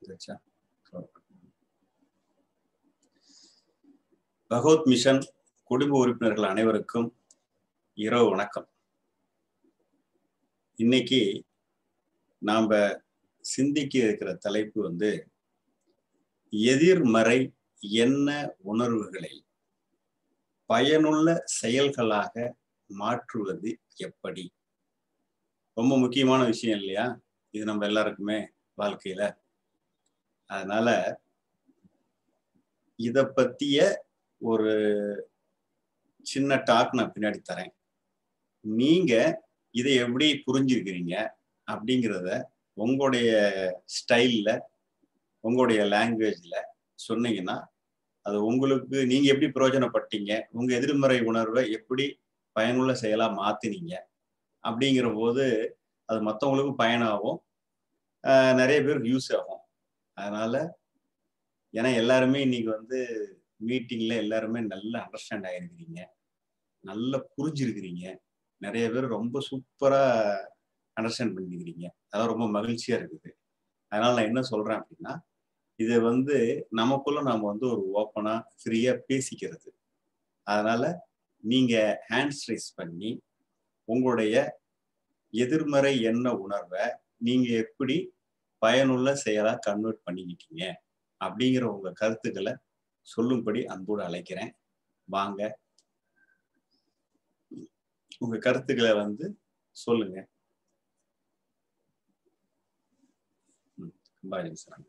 வச்சா பகவத் மிஷன் குடும்ப உறுப்பினர்கள் அனைவருக்கும் இரவு வணக்கம் இன்னைக்கு நாம சிந்திக்க இருக்கிற தலைப்பு வந்து எதிர்மறை என்ன உணர்வுகளை பயனுள்ள செயல்களாக மாற்றுவது எப்படி ரொம்ப முக்கியமான விஷயம் இல்லையா இது நம்ம எல்லாருக்குமே வாழ்க்கையில அதனால இத பத்திய ஒரு சின்ன டாக் நான் பின்னாடி தரேன் நீங்க இதை எப்படி புரிஞ்சிருக்கிறீங்க அப்படிங்கிறத உங்களுடைய ஸ்டைல்ல உங்களுடைய லாங்குவேஜ்ல சொன்னீங்கன்னா அது உங்களுக்கு நீங்க எப்படி பிரயோஜனப்பட்டீங்க உங்க எதிர்மறை உணர்வை எப்படி பயனுள்ள செயலா மாத்தினீங்க அப்படிங்கிற போது அது மற்றவங்களுக்கும் பயனாகும் நிறைய பேருக்கு யூஸ் ஆகும் அதனால ஏன்னா எல்லாருமே இன்னைக்கு வந்து மீட்டிங்ல எல்லாருமே நல்லா அண்டர்ஸ்டாண்ட் ஆயிருக்கிறீங்க நல்லா புரிஞ்சிருக்கிறீங்க நிறைய பேர் ரொம்ப சூப்பரா அண்டர்ஸ்டாண்ட் பண்ணிக்கிறீங்க அதான் ரொம்ப மகிழ்ச்சியா இருக்குது அதனால நான் என்ன சொல்றேன் அப்படின்னா இதை வந்து நமக்குள்ள நாம வந்து ஒரு ஓப்பனா ஃப்ரீயா பேசிக்கிறது அதனால நீங்க ஹேண்ட்ஸ் ரைஸ் பண்ணி உங்களுடைய எதிர்மறை எண்ண உணர்வை நீங்க எப்படி பயனுள்ள செயலா கன்வெர்ட் பண்ணிக்கிட்டீங்க அப்படிங்கிற உங்க கருத்துக்களை சொல்லும்படி அன்போடு அழைக்கிறேன் வாங்க உங்க கருத்துக்களை வந்து சொல்லுங்க கம்பராஜன் சார்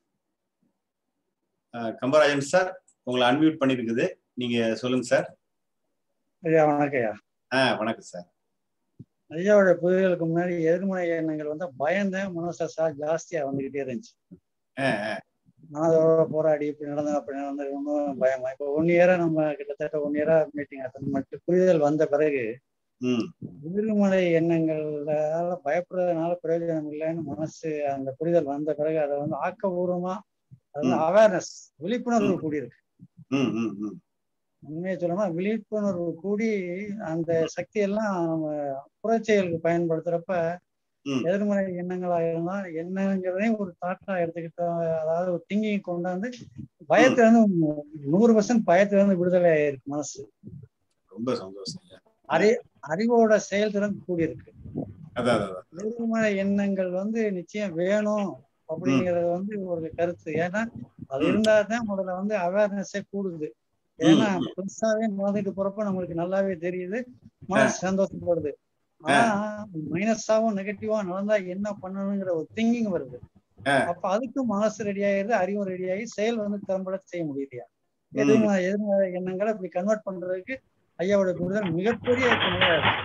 கம்பராஜன் சார் உங்களை அன்மியூட் பண்ணிருக்குது நீங்க சொல்லுங்க சார் ஐயா வணக்கம் ஐயா ஆ வணக்கம் சார் ஐயாவோட புதிர்களுக்கு முன்னாடி எதிர்மறை எண்ணங்கள் வந்து பயந்த மனசா ஜாஸ்தியா வந்துகிட்டே இருந்துச்சு மனதோட போராடி இப்படி நடந்தது அப்படி நடந்தது ஒன்றும் பயமா இப்போ ஒன் இயரா நம்ம கிட்டத்தட்ட ஒன் இயரா மீட்டிங் அட்டன் பண்ணிட்டு புரிதல் வந்த பிறகு எதிர்மறை எண்ணங்களால பயப்படுறதுனால பிரயோஜனம் இல்லைன்னு மனசு அந்த புரிதல் வந்த பிறகு அதை வந்து ஆக்கபூர்வமா அது வந்து அவேர்னஸ் விழிப்புணர்வு கூடியிருக்கு உண்மையை சொல்லணும்னா விழிப்புணர்வு கூடி அந்த சக்தி எல்லாம் நம்ம புறச்செயலுக்கு பயன்படுத்துறப்ப எதிர்மறை எண்ணங்களா இருந்தா என்னங்கிறதையும் ஒரு தாட்டா எடுத்துக்கிட்ட அதாவது ஒரு திங்கிங் கொண்டாந்து பயத்துல இருந்து நூறு பர்சன்ட் பயத்துல இருந்து விடுதலை ஆயிருக்கு மனசு ரொம்ப சந்தோஷம் அறி அறிவோட செயல்திறன் கூடியிருக்கு எதிர்மறை எண்ணங்கள் வந்து நிச்சயம் வேணும் அப்படிங்கிறது வந்து ஒரு கருத்து ஏன்னா அது இருந்தா தான் முதல்ல வந்து அவேர்னஸே கூடுது ஏன்னா பெருசாவே நடந்துட்டு போறப்ப நம்மளுக்கு நல்லாவே தெரியுது மனசு சந்தோஷப்படுது ஆனா மைனஸாவும் நெகட்டிவா நடந்தா என்ன பண்ணணுங்கிற ஒரு திங்கிங் வருது அப்ப அதுக்கும் மனசு ரெடி ஆயிருது அறிவும் ரெடி ஆகி செயல் வந்து திறம்பட செய்ய முடியுதுயா எதிர்மறை எதிர்மறை எண்ணங்களை இப்படி கன்வெர்ட் பண்றதுக்கு ஐயாவோட புரிதல் மிகப்பெரிய துணையா இருக்கு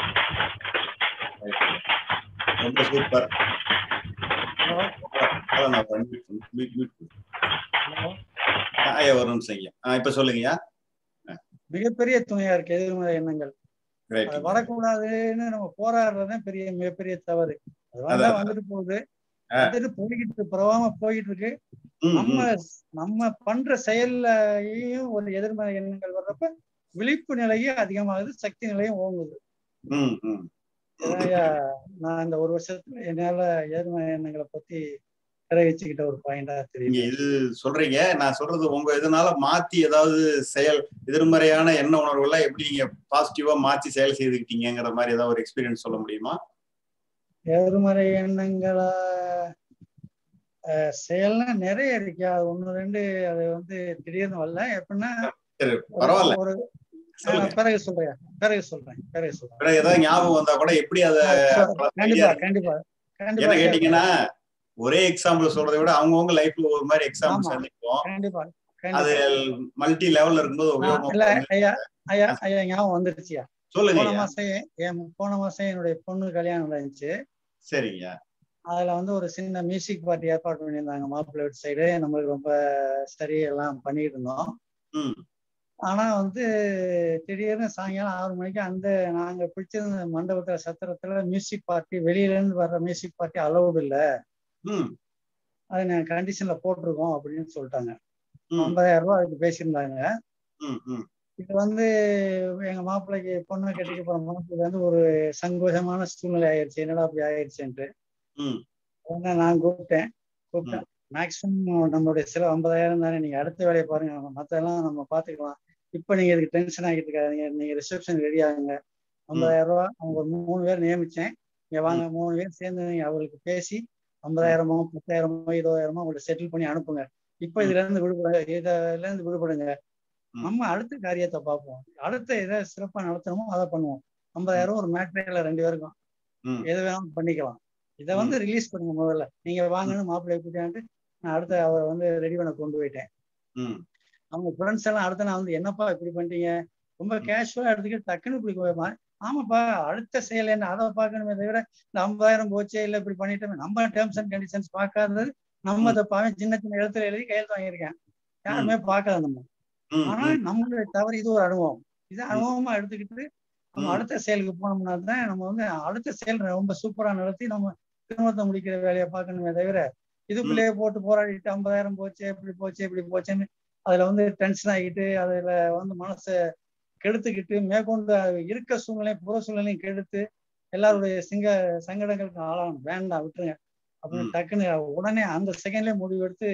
ரொம்ப சூப்பர் ஐயா ஒரு நிமிஷம் ஐயா இப்ப சொல்லுங்கய்யா மிகப்பெரிய துணையா இருக்கு எதிர்மறை எண்ணங்கள் அது வரக்கூடாதுன்னு நம்ம போராடுறதே பெரிய மிகப்பெரிய தவறு அது வந்தா வந்துட்டு போகுது வந்துட்டு போய்கிட்டு பரவாம போயிட்டு இருக்கு நம்ம நம்ம பண்ற செயல்லையும் ஒரு எதிர்மறை எண்ணங்கள் வர்றப்ப விழிப்பு நிலையும் அதிகமாகுது சக்தி நிலையும் ஓங்குது நான் இந்த ஒரு வருஷத்துல என்னால எதிர்மறை எண்ணங்களை பத்தி வச்சுக்கிட்ட ஒரு பாயிண்டா தெரியும் இது சொல்றீங்க நான் சொல்றது உங்க இதனால மாத்தி ஏதாவது செயல் எதிர்மறையான எண்ண உணர்வுல எப்படி நீங்க பாசிட்டிவா மாத்தி செயல் செய்துக்கிட்டீங்கிற மாதிரி ஏதாவது ஒரு எக்ஸ்பீரியன்ஸ் சொல்ல முடியுமா எதிர்மறை எண்ணங்களா செயல்னா நிறைய இருக்கு அது ஒண்ணு ரெண்டு அது வந்து திடீர்னு வரல எப்படின்னா பரவாயில்ல ஒரு பிறகு சொல்றேன் பிறகு சொல்றேன் பிறகு சொல்றேன் பிறகு ஏதாவது ஞாபகம் வந்தா கூட எப்படி அத கண்டிப்பா கண்டிப்பா என்ன கேட்டீங்கன்னா ஒரே எக்ஸாம்பிள் சொல்றதை விட அவங்கவுங்க லைஃப்ல ஒரு மாதிரி எக்ஸாம்பிள் சந்திப்போம் கண்டிப்பா அது மல்டி லெவல்ல இருக்கும்போது உபயோகம் இல்ல ஐயா ஐயா ஐயா ஞாபகம் வந்துருச்சியா சொல்லுங்க போன மாசம் என் போன மாசம் என்னுடைய பொண்ணு கல்யாணம் நடந்துச்சு சரிங்க அதுல வந்து ஒரு சின்ன மியூசிக் பார்ட்டி ஏற்பாடு பண்ணியிருந்தாங்க மாப்பிள்ளை வீட்டு சைடு நம்மளுக்கு ரொம்ப சரி எல்லாம் பண்ணிட்டு இருந்தோம் ஆனா வந்து திடீர்னு சாயங்காலம் ஆறு மணிக்கு அந்த நாங்க பிடிச்சிருந்த மண்டபத்துல சத்திரத்துல மியூசிக் பார்ட்டி வெளியில இருந்து வர்ற மியூசிக் பார்ட்டி அலௌடு இல்ல அது நாங்க கண்டிஷன்ல போட்டிருக்கோம் அப்படின்னு சொல்லிட்டாங்க ஐம்பதாயிரம் ரூபாய் அதுக்கு பேசியிருந்தாங்க இது வந்து எங்க மாப்பிள்ளைக்கு பொண்ணை கட்டிக்க போற மாப்பிள்ளைக்கு வந்து ஒரு சங்கோஷமான சூழ்நிலை ஆயிடுச்சு என்னடா அப்படி ஆயிடுச்சுன்ட்டு உடனே நான் கூப்பிட்டேன் கூப்பிட்டேன் மேக்ஸிமம் நம்மளுடைய செலவு ஐம்பதாயிரம் தானே நீங்க அடுத்த வேலையை பாருங்க மத்தெல்லாம் நம்ம பாத்துக்கலாம் இப்ப நீங்க இதுக்கு டென்ஷன் ஆகிட்டு இருக்காதீங்க நீங்க ரிசப்ஷன் ரெடி ஆகுங்க ஐம்பதாயிரம் ரூபா அவங்க ஒரு மூணு பேர் நியமிச்சேன் இங்க வாங்க மூணு பேர் சேர்ந்து நீங்க அவங்களுக்கு பேசி ஐம்பதாயிரமோ பத்தாயிரமோ இருபதாயிரமோ அவங்கள்ட்ட செட்டில் பண்ணி அனுப்புங்க இப்ப இதுல இருந்து விடுபட இதுல இருந்து விடுபடுங்க நம்ம அடுத்த காரியத்தை பார்ப்போம் அடுத்த எதை சிறப்பா நடத்தணுமோ அதை பண்ணுவோம் ஐம்பதாயிரம் ஒரு மேட்ரியல ரெண்டு பேருக்கும் எது வேணாலும் பண்ணிக்கலாம் இதை வந்து ரிலீஸ் பண்ணுங்க முதல்ல நீங்க வாங்கன்னு மாப்பிள்ளை கூட்டியாண்டு நான் அடுத்த அவரை வந்து ரெடி பண்ண கொண்டு போயிட்டேன் அவங்க ஃப்ரெண்ட்ஸ் எல்லாம் அடுத்த நான் வந்து என்னப்பா இப்படி பண்ணிட்டீங்க ரொம்ப கேஷுவலா எடுத்துக்கிட்டு டக்குன்னு இப்படி ஆமாப்பா அடுத்த செயல் என்ன அதை பார்க்கணுமே தவிர இந்த ஐம்பதாயிரம் போச்சே இல்லை இப்படி பண்ணிட்டோமே நம்ம டேர்ம்ஸ் அண்ட் கண்டிஷன்ஸ் பார்க்காதது நம்ம அதை பாவம் சின்ன சின்ன எழுத்துல எழுதி கையெழுத்து வாங்கியிருக்கேன் யாருமே பார்க்காத நம்ம ஆனா நம்மளுடைய தவறு இது ஒரு அனுபவம் இது அனுபவமா எடுத்துக்கிட்டு நம்ம அடுத்த செயலுக்கு போனோம்னா தான் நம்ம வந்து அடுத்த செயல் ரொம்ப சூப்பரா நடத்தி நம்ம திருமணத்தை முடிக்கிற வேலையை பார்க்கணுமே தவிர இதுக்குள்ளேயே போட்டு போராடிட்டு ஐம்பதாயிரம் போச்சு இப்படி போச்சு இப்படி போச்சுன்னு அதுல வந்து டென்ஷன் ஆகிட்டு அதுல வந்து மனசை கெடுத்துக்கிட்டு மேற்கொண்டு இருக்க சூழ்நிலையும் புற சூழ்நிலையும் கெடுத்து எல்லாருடைய சிங்க சங்கடங்களுக்கு ஆளாகணும் வேண்டாம் விட்டுருங்க அப்படின்னு டக்குன்னு உடனே அந்த செகண்ட்லயே முடிவு எடுத்து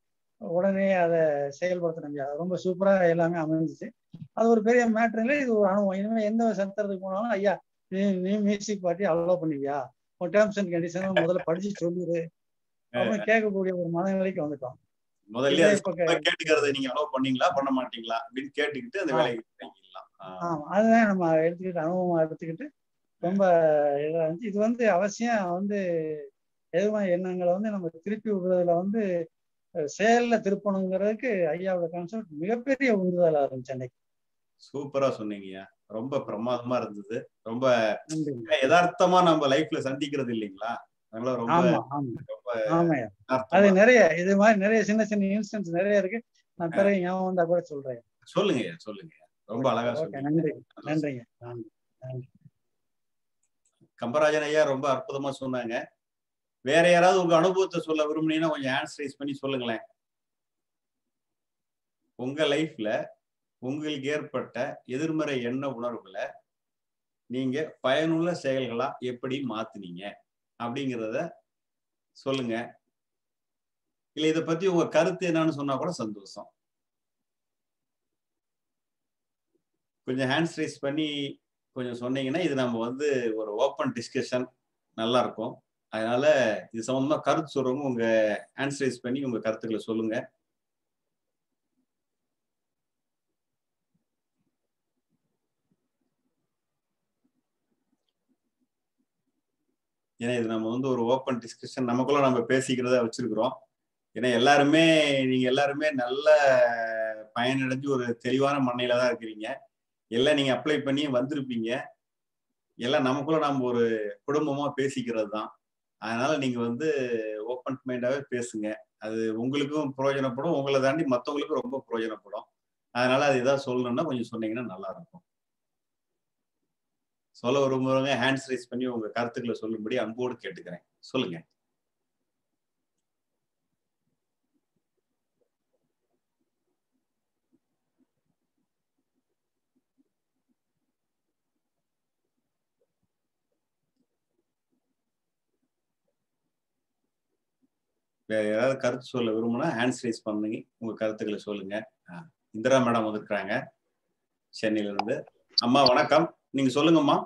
உடனே அதை செயல்படுத்த முடியாது ரொம்ப சூப்பரா எல்லாமே அமைஞ்சிச்சு அது ஒரு பெரிய மேட்ரு இல்லை இது ஒரு அனுபவம் இனிமே எந்த சத்திரத்துக்கு போனாலும் ஐயா நீ நீ மியூசிக் பார்ட்டி அலோவ் பண்ணுவியா உன் டேர்ம்ஸ் அண்ட் கண்டிஷன் முதல்ல படிச்சு சொல்லிடு அப்படின்னு கேட்கக்கூடிய ஒரு மனநிலைக்கு வந்துட்டோம் முதல்ல கேட்டுக்கிறத நீங்க அலோவ் பண்ணீங்களா பண்ண மாட்டீங்களா அப்படின்னு கேட்டுக்கிட்டு அந்த வேலைக்கு பண்ணிக்கலாம் ஆமா அதுதான் நம்ம எடுத்துக்கிட்டு அனுபவமா எடுத்துக்கிட்டு ரொம்ப இதா இருந்துச்சு இது வந்து அவசியம் வந்து எதுவும் எண்ணங்களை வந்து நம்ம திருப்பி விடுறதுல வந்து செயல்ல திருப்பணுங்கிறதுக்கு ஐயாவோட கான்செப்ட் மிகப்பெரிய உந்துதலா இருந்துச்சு அன்னைக்கு சூப்பரா சொன்னீங்க ரொம்ப பிரமாதமா இருந்தது ரொம்ப யதார்த்தமா நம்ம லைஃப்ல சந்திக்கிறது இல்லைங்களா அதனால ரொம்ப அது நிறைய இது மாதிரி நிறைய சின்ன சின்ன இன்ஸ்டன்ஸ் நிறைய இருக்கு நான் பிறகு ஞாபகம் வந்தா கூட சொல்றேன் சொல்லுங்க சொல்லுங்க ரொம்ப அழகா சொல்லுங்க நன்றி நன்றிங்க நன்றி கம்பராஜன் ஐயா ரொம்ப அற்புதமா சொன்னாங்க வேற யாராவது உங்க அனுபவத்தை சொல்ல விரும்புனீங்கன்னா கொஞ்சம் ஹேண்ட்ஸ் ரைஸ் பண்ணி சொல்லுங்களேன் உங்க லைஃப்ல உங்களுக்கு ஏற்பட்ட எதிர்மறை எண்ண உணர்வுகளை நீங்க பயனுள்ள செயல்களா எப்படி மாத்துனீங்க அப்படிங்கிறத சொல்லுங்க இல்ல இதை பத்தி உங்க கருத்து என்னன்னு சொன்னா கூட சந்தோஷம் கொஞ்சம் ஹேண்ட்ஸ் ரைஸ் பண்ணி கொஞ்சம் சொன்னீங்கன்னா இது நம்ம வந்து ஒரு ஓப்பன் டிஸ்கஷன் நல்லா இருக்கும் அதனால இது சம்பந்தமா கருத்து சொல்றவங்க உங்க ஹேண்ட்ஸ் ரைஸ் பண்ணி உங்க கருத்துக்களை சொல்லுங்க ஏன்னா இது நம்ம வந்து ஒரு ஓப்பன் டிஸ்கஷன் நமக்குள்ள நம்ம பேசிக்கிறதா வச்சிருக்கிறோம் ஏன்னா எல்லாருமே நீங்க எல்லாருமே நல்ல பயனடைஞ்சு ஒரு தெளிவான மண்ணையில தான் இருக்கிறீங்க எல்லாம் நீங்க அப்ளை பண்ணி வந்திருப்பீங்க எல்லாம் நமக்குள்ள நம்ம ஒரு குடும்பமா பேசிக்கிறது தான் அதனால நீங்க வந்து ஓப்பன் மைண்டாவே பேசுங்க அது உங்களுக்கும் பிரயோஜனப்படும் உங்களை தாண்டி மற்றவங்களுக்கும் ரொம்ப பிரயோஜனப்படும் அதனால அது ஏதாவது சொல்லணும்னா கொஞ்சம் சொன்னீங்கன்னா நல்லா இருக்கும் சொல்ல விரும்புறவங்க ஹேண்ட்ஸ் ரைஸ் பண்ணி உங்க கருத்துக்களை சொல்லும்படி அன்போடு கேட்டுக்கிறேன் சொல்லுங்க வேற யாராவது கருத்து சொல்ல விரும்புனா ஹேண்ட்ஸ் ரைஸ் பண்ணுங்க உங்க கருத்துக்களை சொல்லுங்க இந்திரா மேடம் வந்துருக்குறாங்க சென்னையில இருந்து அம்மா வணக்கம் நீங்க சொல்லுங்கம்மா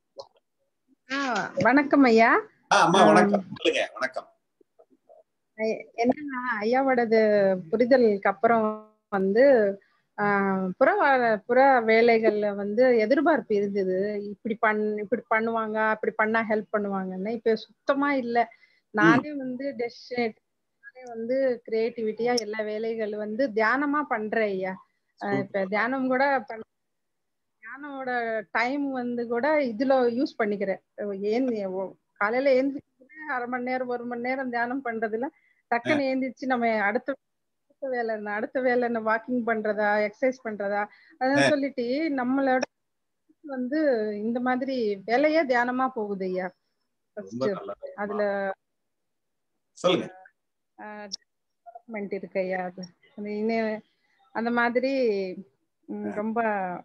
வணக்கம் ஐயா அம்மா வணக்கம் சொல்லுங்க வணக்கம் என்னன்னா ஐயாவோடது புரிதலுக்கு அப்புறம் வந்து புற புற வேலைகள்ல வந்து எதிர்பார்ப்பு இருந்தது இப்படி பண் இப்படி பண்ணுவாங்க அப்படி பண்ணா ஹெல்ப் பண்ணுவாங்கன்னு இப்ப சுத்தமா இல்ல நானே வந்து டெஸ்டினேட் வந்து கிரியேட்டிவிட்டியா எல்லா வேலைகள் வந்து தியானமா பண்றேன் ஐயா இப்ப தியானம் கூட தியானோட டைம் வந்து கூட இதுல யூஸ் பண்ணிக்கிறேன் ஏன் காலையில ஏந்திரிச்சு அரை மணி நேரம் ஒரு மணி நேரம் தியானம் பண்றதுல டக்குன்னு ஏந்திரிச்சு நம்ம அடுத்த அடுத்த வேலை என்ன அடுத்த வேலை என்ன வாக்கிங் பண்றதா எக்ஸசைஸ் பண்றதா அதான் சொல்லிட்டு நம்மளோட வந்து இந்த மாதிரி வேலையே தியானமா போகுது ஐயா அதுல சொல்லுங்க டெவலப்மெண்ட் இருக்கு ஐயா அது அந்த மாதிரி ரொம்ப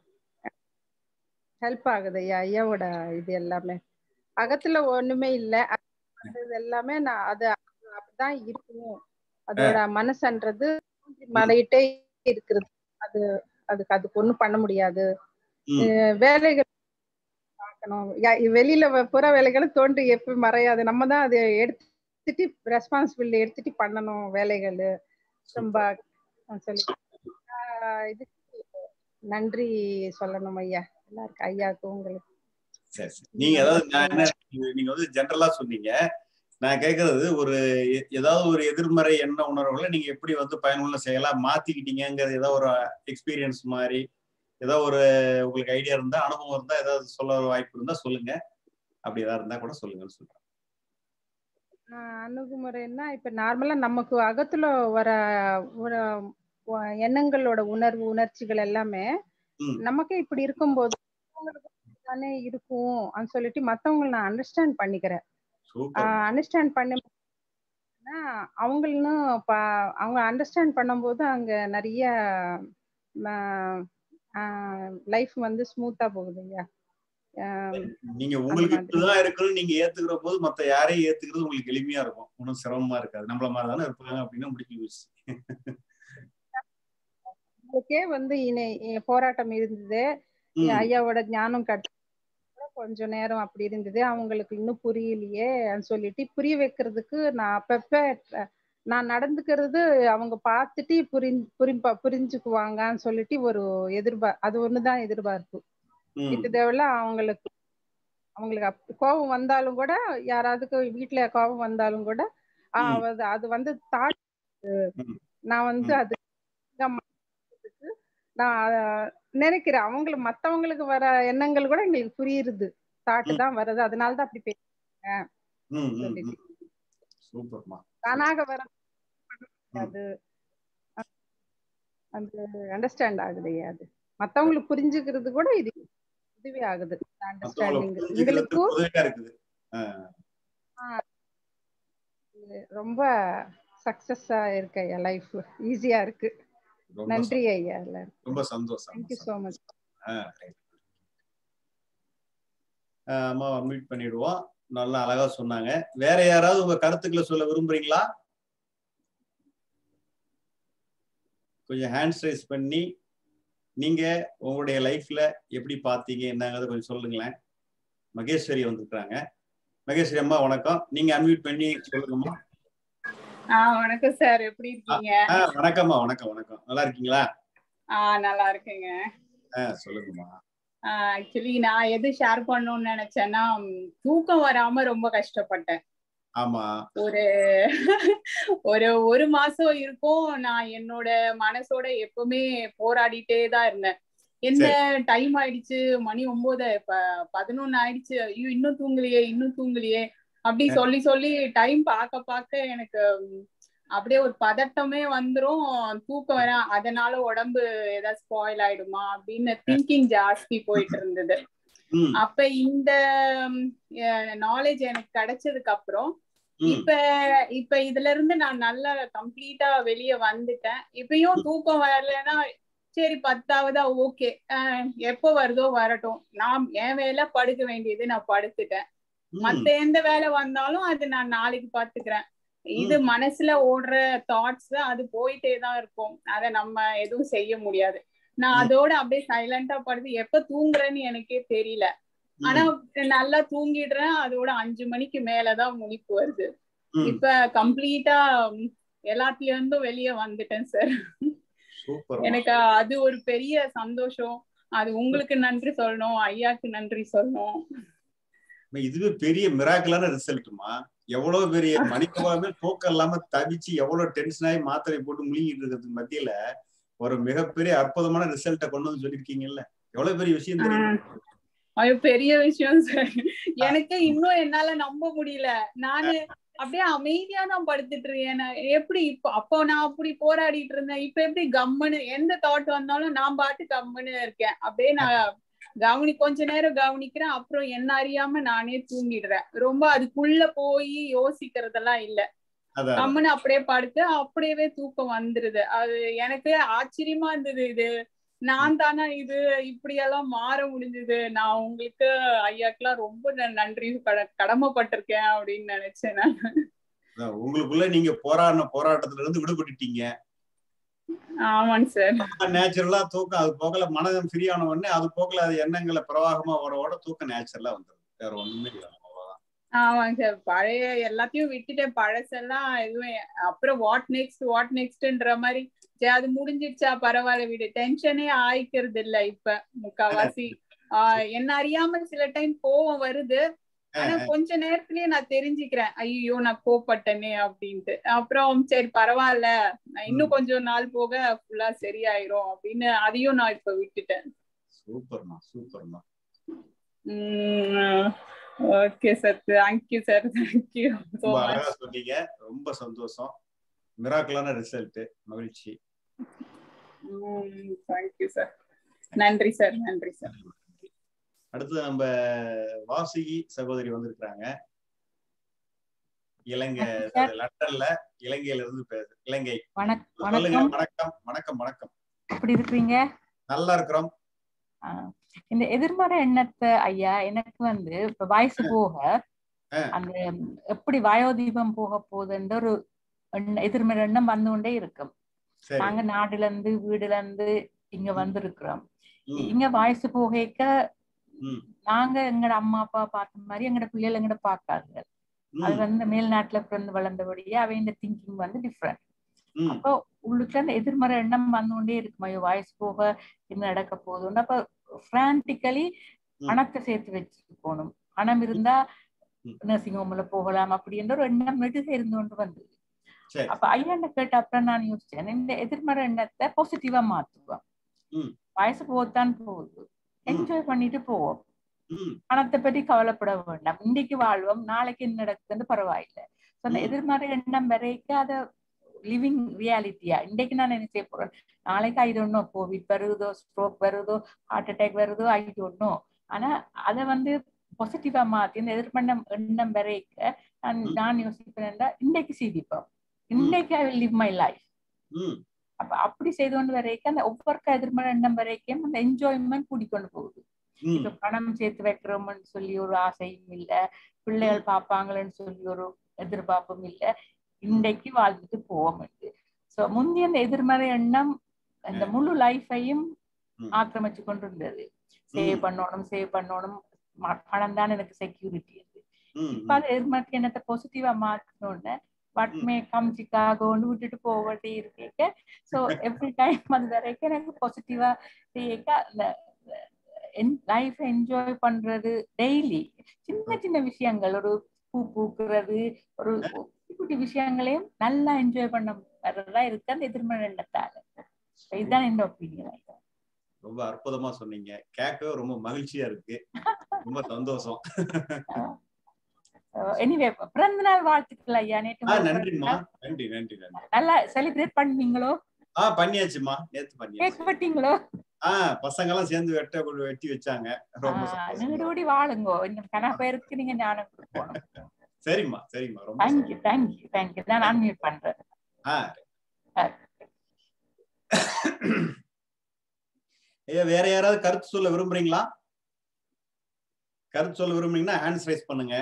ஹெல்ப் ஆகுது ஐயா ஐயாவோட இது எல்லாமே அகத்துல ஒண்ணுமே இல்ல அது எல்லாமே நான் அது அப்படிதான் இருக்கும் அதோட மனசுன்றது மறையிட்டே இருக்கிறது அது அதுக்கு அதுக்கு ஒண்ணும் பண்ண முடியாது ம். அஹ் வேலைகள் பார்க்கணும் யா- வெளியில வ- புற வேலைகளை தோன்றி எப்ப மறையாது நம்ம தான் அதை எடுத்துட்டு ரெஸ்பான்சிபிலிட்டி எடுத்துட்டு பண்ணணும் வேலைகள் ரொம்ப அஹ் சொல்லி ஆஹ் இதுக்கு நன்றி சொல்லணும் ஐயா எல்லாருக்கும் ஐயாவுக்கு உங்களுக்கு சரி சரி நீங்க அதாவது நான் என்ன நீங்க- நீங்க வந்து ஜென்ரலா சொன்னீங்க நான் கேக்குறது ஒரு எ- ஏதாவது ஒரு எதிர்மறை எண்ண உணர்வுகளை நீங்க எப்படி வந்து பயனுள்ள செயலா மாத்திக்கிட்டீங்கிறது ஏதாவது ஒரு எக்ஸ்பீரியன்ஸ் மாதிரி ஏதோ ஒரு உங்களுக்கு ஐடியா இருந்தா அனுபவம் இருந்தா ஏதாவது சொல்ல வாய்ப்பு இருந்தா சொல்லுங்க அப்படி ஏதாவது இருந்தா கூட சொல்லுங்கன்னு சொல்றேன் ஆஹ் அணுகுமுறைன்னா இப்ப நார்மலா நமக்கு அகத்துல வர ஒரு வ- எண்ணங்களோட உணர்வு உணர்ச்சிகள் எல்லாமே ம். நமக்கே இப்படி இருக்கும்போது மத்தவங்களுக்கு தானே இருக்கும் அப்படின்னு சொல்லிட்டு மத்தவங்களை நான் அண்டர்ஸ்டாண்ட் பண்ணிக்கிறேன் சூப்பர் அண்டர்ஸ்டாண்ட் பண்ண அவங்களும் ப- அவங்க அண்டர்ஸ்டாண்ட் பண்ணும்போது அங்க நிறைய லைஃப் வந்து ஸ்மூத்தா போகுது ஐயா ஆஹ் நீங்க உங்களுக்கு மாதிரி. இப்படிதான் இருக்குன்னு நீங்க ஏத்துக்கிற போது மத்த யாரையும் ஏத்துக்கிறது உங்களுக்கு எளிமையா இருக்கும் ஒன்றும் சிரமமா இருக்காது நம்மள மாதிரி தானே இருப்பாங்க அப்படின்னு முடிச்சு போச்சு அவங்களுக்கே வந்து இணை- இ- போராட்டம் இருந்தது ம், ஐயாவோட ஞானம் கட்டு கொஞ்ச நேரம் அப்படி இருந்தது அவங்களுக்கு இன்னும் புரியலையே சொல்லிட்டு புரிய வைக்கிறதுக்கு நான் அப்பப்ப ட்ர- நான் நடந்துக்கிறது அவங்க பார்த்துட்டு புரி புரிப்பா புரிஞ்சுக்குவாங்கன்னு சொல்லிட்டு ஒரு எதிர்பார் அது ஒண்ணுதான் எதிர்பார்ப்பு ம், இது தேவையில்ல அவங்களுக்கு அவங்களுக்கு அப்- கோபம் வந்தாலும் கூட யாராவதுக்கு வீட்டுல கோபம் வந்தாலும் கூட ஆ, ம். அது அது வந்து தாட் ம். நான் வந்து ம். அது மாத்துறதுக்கு நான் அத நினைக்கிறேன் அவங்கள மத்தவங்களுக்கு வர எண்ணங்கள் கூட எங்களுக்கு புரியுது தாட்டு ம். தான் வருது அதனால தான் அப்படி பேச ம், ம், சொல்லிட்டு. ம். சூப்பர்மா தானாக வர அது அந்த அண்டர்ஸ்டாண்ட் ஆகுது அது மத்தவங்களுக்கு புரிஞ்சுக்கிறது கூட இது இதுவே ஆகுது மத்தவங்களை அண்டர்ஸ்டாண்டிங் புரிஞ்சுக்கிறதுக்கு எங்களுக்கும் உதவியா இருக்குது ரொம்ப சக்சஸா இருக்கு ஐயா லைஃப் ஈஸியா இருக்கு ரொம்ப நன்றி சந்தோஷம். ஐயா எல்லாரும் ரொம்ப சந்தோஷம் thank you so much ah, right. ஆ, அம்மாவை மீட் பண்ணிடுவோம் நல்லா அழகா சொன்னாங்க வேற யாராவது உங்க கருத்துக்களை சொல்ல விரும்புறீங்களா கொஞ்சம் ஹேண்ட்ஸ் ரைஸ் பண்ணி நீங்க உங்களுடைய லைஃப்ல எப்படி பார்த்தீங்க என்னங்கிறத கொஞ்சம் சொல்லுங்களேன் மகேஸ்வரி வந்திருக்கிறாங்க மகேஸ்வரி அம்மா வணக்கம் நீங்க அன்மியூட் பண்ணி சொல்லுங்கம்மா ஆஹ் வணக்கம் சார் எப்படி இருக்கீங்க ஆ வணக்கம்மா வணக்கம் வணக்கம் நல்லா இருக்கீங்களா ஆஹ் நல்லா இருக்குங்க ஆ சொல்லுங்கம்மா ஆக்சுவலி நான் எது ஷேர் பண்ணணும்னு நினைச்சேன்னா ம், தூக்கம் வராம ரொம்ப கஷ்டப்பட்டேன் ஆமா ஒரு ஒரு ஒரு மாசம் இருக்கும் நான் என்னோட மனசோட எப்பவுமே போராடிட்டே தான் இருந்தேன் என்ன டைம் ஆயிடுச்சு மணி ஒன்பது ப பதினொன்னு ஆயிடுச்சு ஐயோ இன்னும் தூங்கலையே இன்னும் தூங்கலையே அப்படி சொல்லி சொல்லி டைம் பார்க்க பார்க்க எனக்கு ம், அப்படியே ஒரு பதட்டமே வந்துரும் தூக்கம் வர அதனால உடம்பு ஏதாவது ஸ்பாயில் ஆயிடுமா அப்படின்னு திங்கிங் ஜாஸ்தி போயிட்டு இருந்தது ம் அப்ப இந்த நாலேஜ் எனக்கு கிடைச்சதுக்கு அப்புறம் ம் இப்ப இப்ப இதுல இருந்து நான் நல்லா கம்ப்ளீட்டா வெளிய வந்துட்டேன் இப்பயும் தூக்கம் வரலைன்னா சரி பத்தாவதா ஓகே எப்போ வருதோ வரட்டும் நான் என் வேலை படுக்க வேண்டியது நான் படுத்துட்டேன் ம். மத்த எந்த வேலை வந்தாலும் அது நான் நாளைக்கு பாத்துக்கிறேன் இது மனசுல ஓடுற தாட்ஸ் அது போயிட்டே தான் இருக்கும் அத நம்ம எதுவும் செய்ய முடியாது நான் ம். அதோட அப்படியே சைலண்டா படுத்து எப்ப தூங்குறேன்னு எனக்கே தெரியல ஆனா நல்லா தூங்கிடுறேன் அதோட அஞ்சு மணிக்கு மேலதான் முழிப்பு வருது ம், இப்ப கம்ப்ளீட்டா எல்லாத்துல இருந்தும் வெளியே வந்துட்டேன் சார் சூப்பர் எனக்கு அது ஒரு பெரிய சந்தோஷம் அது உங்களுக்கு நன்றி சொல்லணும் ஐயாக்கு நன்றி சொல்லணும் இதுவே பெரிய மிராக்கலான ரிசல்ட்டுமா எவ்வளவு பெரிய மணிக்கவாமே தூக்கம் இல்லாம தவிச்சு எவ்வளவு டென்ஷன் ஆகி மாத்திரை போட்டு முழுங்கிட்டு இருக்கிறதுக்கு மத்தியில ஒரு மிகப்பெரிய அற்புதமான ரிசல்ட்டை கொண்டு வந்து சொல்லிருக்கீங்கல்ல எவ்வளவு பெரிய விஷயம் தெரியும் அது பெரிய விஷயம் சார் எனக்கு இன்னும் என்னால நம்ப முடியல நானு அப்படியே அமைதியா தான் படுத்துட்டு இருக்கேன் நான் எப்படி இப்போ அப்போ நான் அப்படி போராடிட்டு இருந்தேன் இப்ப எப்படி கம்முன்னு எந்த தாட் வந்தாலும் நான் பாட்டு கம்முன்னு இருக்கேன் அப்படியே நான் கவனி கொஞ்ச நேரம் கவனிக்கிறேன் அப்புறம் என்ன அறியாம நானே தூங்கிடுறேன் ரொம்ப அதுக்குள்ள போய் யோசிக்கிறதெல்லாம் இல்ல அதான் கம்முன்னு அப்படியே படுத்து அப்படியே தூக்கம் வந்துருது அது எனக்கு ஆச்சரியமா இருந்தது இது நான் தானா இது இப்படியெல்லாம் மாற முடிஞ்சது நான் உங்களுக்கு ஐயாக்கெல்லாம் ரொம்ப ந- நன்றி கட- கடமைப்பட்டிருக்கேன் அப்படின்னு நினைச்சேன் நான் அதான் உங்களுக்குள்ள நீங்க போராடின போராட்டத்துல இருந்து விடுபட்டுட்டீங்க ஆமாங்க சார் நேச்சுரலா தூக்கம் அது போகல மனதம் ஃப்ரீ ஆன உடனே அது போகல அது எண்ணங்களை பிரவாகமா வர ஓட தூக்கம் நேச்சுரலா வந்துடும் வேற ஒண்ணுமே இல்லை அவ்வளவுதான். ஆமாங்க சார் பழைய எல்லாத்தையும் விட்டுட்டேன் பழசெல்லாம் எதுவும் அப்புறம் வாட் நெக்ஸ்ட் வாட் நெக்ஸ்ட்ன்ற மாதிரி சரி அது முடிஞ்சிடுச்சா பரவாயில்ல விடு டென்ஷனே ஆயிக்கிறது இல்ல இப்ப முக்காவாசி ஆஹ் என்ன அறியாம சில டைம் கோவம் வருது ஆனா கொஞ்ச நேரத்திலேயே நான் தெரிஞ்சுக்கிறேன் ஐயோ நான் கோப்பட்டனே அப்படின்ட்டு அப்புறம் சரி பரவாயில்ல நான் இன்னும் கொஞ்சம் நாள் போக ஃபுல்லா சரியாயிரும் அப்படின்னு அதையும் நான் இப்ப விட்டுட்டேன் சூப்பர்மா சூப்பர்மா okay sir thank you sir thank you so ரொம்ப மச் அழகா சொன்னீங்க ரொம்ப சந்தோஷம் மிராக்கலான ரிசல்ட் மகிழ்ச்சி தேங்க்யூ சார் நன்றி சார் நன்றி சார் அடுத்து நம்ம வாசுகி சகோதரி வந்திருக்கிறாங்க இலங்கை சார். லண்டன்ல இலங்கையில இருந்து பேசு இலங்கை வணக் சொல்லுங்க வணக்கம் வணக்கம் வணக்கம் வணக்கம் எப்படி இருக்கிறீங்க நல்லா இருக்கிறோம் ஆஹ் இந்த எதிர்மறை எண்ணத்தை ஐயா எனக்கு வந்து இப்ப வயசு போக ஆ. அந்த எப்படி வயோதீபம் போக போகுதுன்ற ஒரு எண்ண- எதிர்மறை எண்ணம் வந்து கொண்டே இருக்கும் சரி நாங்க நாடுல இருந்து வீடுல இருந்து இங்க வந்திருக்கிறோம் ம், இங்க வயசு போகைக்க ம், நாங்க எங்கட அம்மா அப்பா பார்த்த மாதிரி எங்கட பிள்ளைகள் எங்கட பார்க்காது அது ம், வந்து மேல்நாட்டுல பிறந்து வளர்ந்தபடியே அவையின் திங்கிங் வந்து டிஃப்ரெண்ட் ம், அப்போ உள்ளுக்குள்ள அந்த எதிர்மறை எண்ணம் வந்து கொண்டே இருக்கும் ஐயோ வயசு போக என்ன நடக்க போகுதுன்னு அப்ப பிரான்டிக்கலி ம். பணத்தை சேர்த்து வச்சுட்டு போகணும் பணம் இருந்தா ம். நர்சிங் ஹோம்ல போகலாம் அப்படின்ற ஒரு எண்ணம் நெடுக இருந்து கொண்டு வந்தது சரி அப்ப ஐயாண்ட கேட்ட அப்புறம் நான் யோசிச்சேன் இந்த எதிர்மறை எண்ணத்தை பாசிட்டிவா மாத்துவோம் ம். வயசு போகத்தான் போகுது என்ஜாய் பண்ணிட்டு போவோம் ம், பணத்தை பற்றி கவலைப்பட வேண்டாம் இன்னைக்கு வாழ்வோம் நாளைக்கு என்ன நடக்குதுன்னு பரவாயில்லை So, அந்த ம். எதிர்மறை எண்ணம் வரைக்கும் அத லிவிங் ரியாலிட்டியா இன்னைக்கு நான் என்ன செய்ய போறேன் நாளைக்கு ஐ டோன்ட் நோ கோவிட் வருதோ ஸ்ட்ரோக் வருதோ ஹார்ட் அட்டாக் வருதோ ஐ டோன்ட் நோ ஆனா அதை வந்து பாசிட்டிவா மாத்தி இந்த எதிர்மண்ணம் எண்ணம் வரைக்க நான் ம். நான் யோசிப்பேன் இன்னைக்கு சிரிப்போம் இன்னைக்கு I will live my life ம், அப்ப அப்படி செய்து கொண்டு வரைக்கும் அந்த ஒவ்வொரு எதிர்மறை எண்ணம் வரைக்கும் அந்த என்ஜாய்மெண்ட் கூடிக்கொண்டு போகுது ம், இப்ப பணம் சேர்த்து வைக்கிறோம்னு சொல்லி ஒரு ஆசையும் இல்ல பிள்ளைகள் பார்ப்பாங்களேன்னு சொல்லி ஒரு எதிர்பார்ப்பும் இல்ல இன்றைக்கு வாழ்ந்துட்டு போவோம் சோ முந்தைய அந்த எதிர்மறை எண்ணம் அந்த முழு லைஃபையும் ம். ஆக்கிரமிச்சு கொண்டு இருந்தது சேவ் ம். பண்ணணும் சேவ் பண்ணணும் ம- பணம் தான் எனக்கு செக்யூரிட்டி ம், இப்ப அது எதிர்மறை எண்ணத்தை பாசிட்டிவா மாற்றணும்னு பட் ம். மே கம் சிக்காகோன்னு விட்டுட்டு போவதே இருக்கேக்க சோ எவ்ரி டைம் அது வரைக்கும் எனக்கு பாசிட்டிவா செய்யக்க அந்த லைஃப் என்ஜாய் பண்றது டெய்லி சின்ன சின்ன விஷயங்கள் ஒரு பூ பூக்குறது ஒரு குட்டி குட்டி விஷயங்களையும் நல்லா என்ஜாய் பண்ண வர்றதா இருக்கு அந்த எதிர்மறை எண்ணத்தால So இதுதான் என்னோட ஒப்பீனியன் ரொம்ப அற்புதமா சொன்னீங்க கேட்கவே ரொம்ப மகிழ்ச்சியா இருக்கு ரொம்ப சந்தோஷம் எனிவே பிறந்த நாள் வாழ்த்துக்கள் ஐயா நேற்று ஆ உங்களுக்கு நன்றிம்மா நன்றி நன்றி நன்றி நல்லா செலிப்ரேட் பண்ணீங்களோ ஆ பண்ணியாச்சுமா நேத்து கேக் பண்ணியாச்சு வெட்டீங்களோ ஆ பசங்க எல்லாம் சேர்ந்து வெட்ட கொண்டு வெட்டி வச்சாங்க ரொம்ப சந்தோஷம். நீடோடி வாழுங்கோ இன்னும் கன பேருக்கு நீங்க ஞானம் கொடுக்கணும் சரிம்மா சரிம்மா ரொம்ப தேங்க்யூ தேங்க்யூ தேங்க்யூ நான் அன்மியூட் பண்றேன் ஆ ஆ. ஐயா வேற யாராவது கருத்து சொல்ல விரும்புறீங்களா கருத்து சொல்ல விரும்புறீங்கன்னா ஹேண்ட்ஸ் ரைஸ் பண்ணுங்க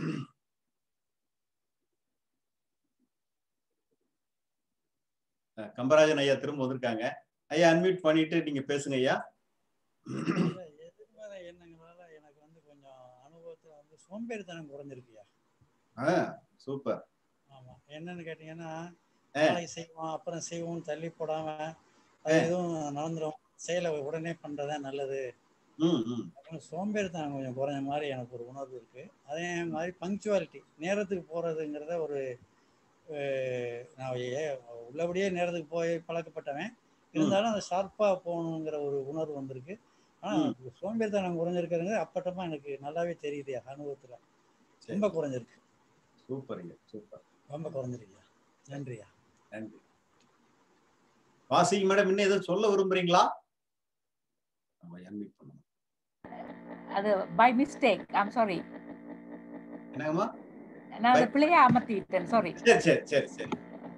அஹ் கம்பராஜன் ஐயா திரும்ப வந்திருக்காங்க ஐயா அன்மியூட் பண்ணிட்டு நீங்க பேசுங்க ஐயா இல்ல, எதிர்மறை எண்ணங்களால எனக்கு வந்து கொஞ்சம் அனுபவத்துல வந்து சோம்பேறித்தனம் குறைஞ்சிருக்குயா ஆ சூப்பர் ஆமா என்னன்னு கேட்டீங்கன்னா ஆ. நாளைக்கு செய்வோம் அப்புறம் செய்வோம் தள்ளி போடாம அது ஆ. எதுவும் நடந்துரும் செயலை உடனே பண்றதா நல்லது ம் ம் அப்படின்னு சோம்பேறித்தனம் கொஞ்சம் குறைஞ்ச மாதிரி எனக்கு ஒரு உணர்வு இருக்கு அதே மாதிரி பங்க்சுவாலிட்டி நேரத்துக்கு போறதுங்கிறத ஒரு அஹ், நான் ஏ- உள்ளபடியே நேரத்துக்கு போய் பழக்கப்பட்டவன் இருந்தாலும் அது ஷார்ப்பா போகணுங்கிற ஒரு உணர்வு வந்திருக்கு ஆனா ம். சோம்பேறித்தனம் குறைஞ்சிருக்கிறது அப்பட்டமா எனக்கு நல்லாவே தெரியுது அனுபவத்துல சரி. ரொம்ப குறைஞ்சிருக்கு சூப்பர் ஐயா சூப்பர் ரொம்ப குறைஞ்சிருக்கியா நன்றியா நன்றி வாசிங்க மேடம் இன்னும் எதுவும் சொல்ல விரும்புறீங்களா நம்ம அன்மியூட் பண்ணணும் அது பை மிஸ்டேக் ஐம் சாரி என்னங்கம்மா நான் அதை By- பிள்ளையா அமர்த்திட்டேன் சாரி சரி சரி சரி சரி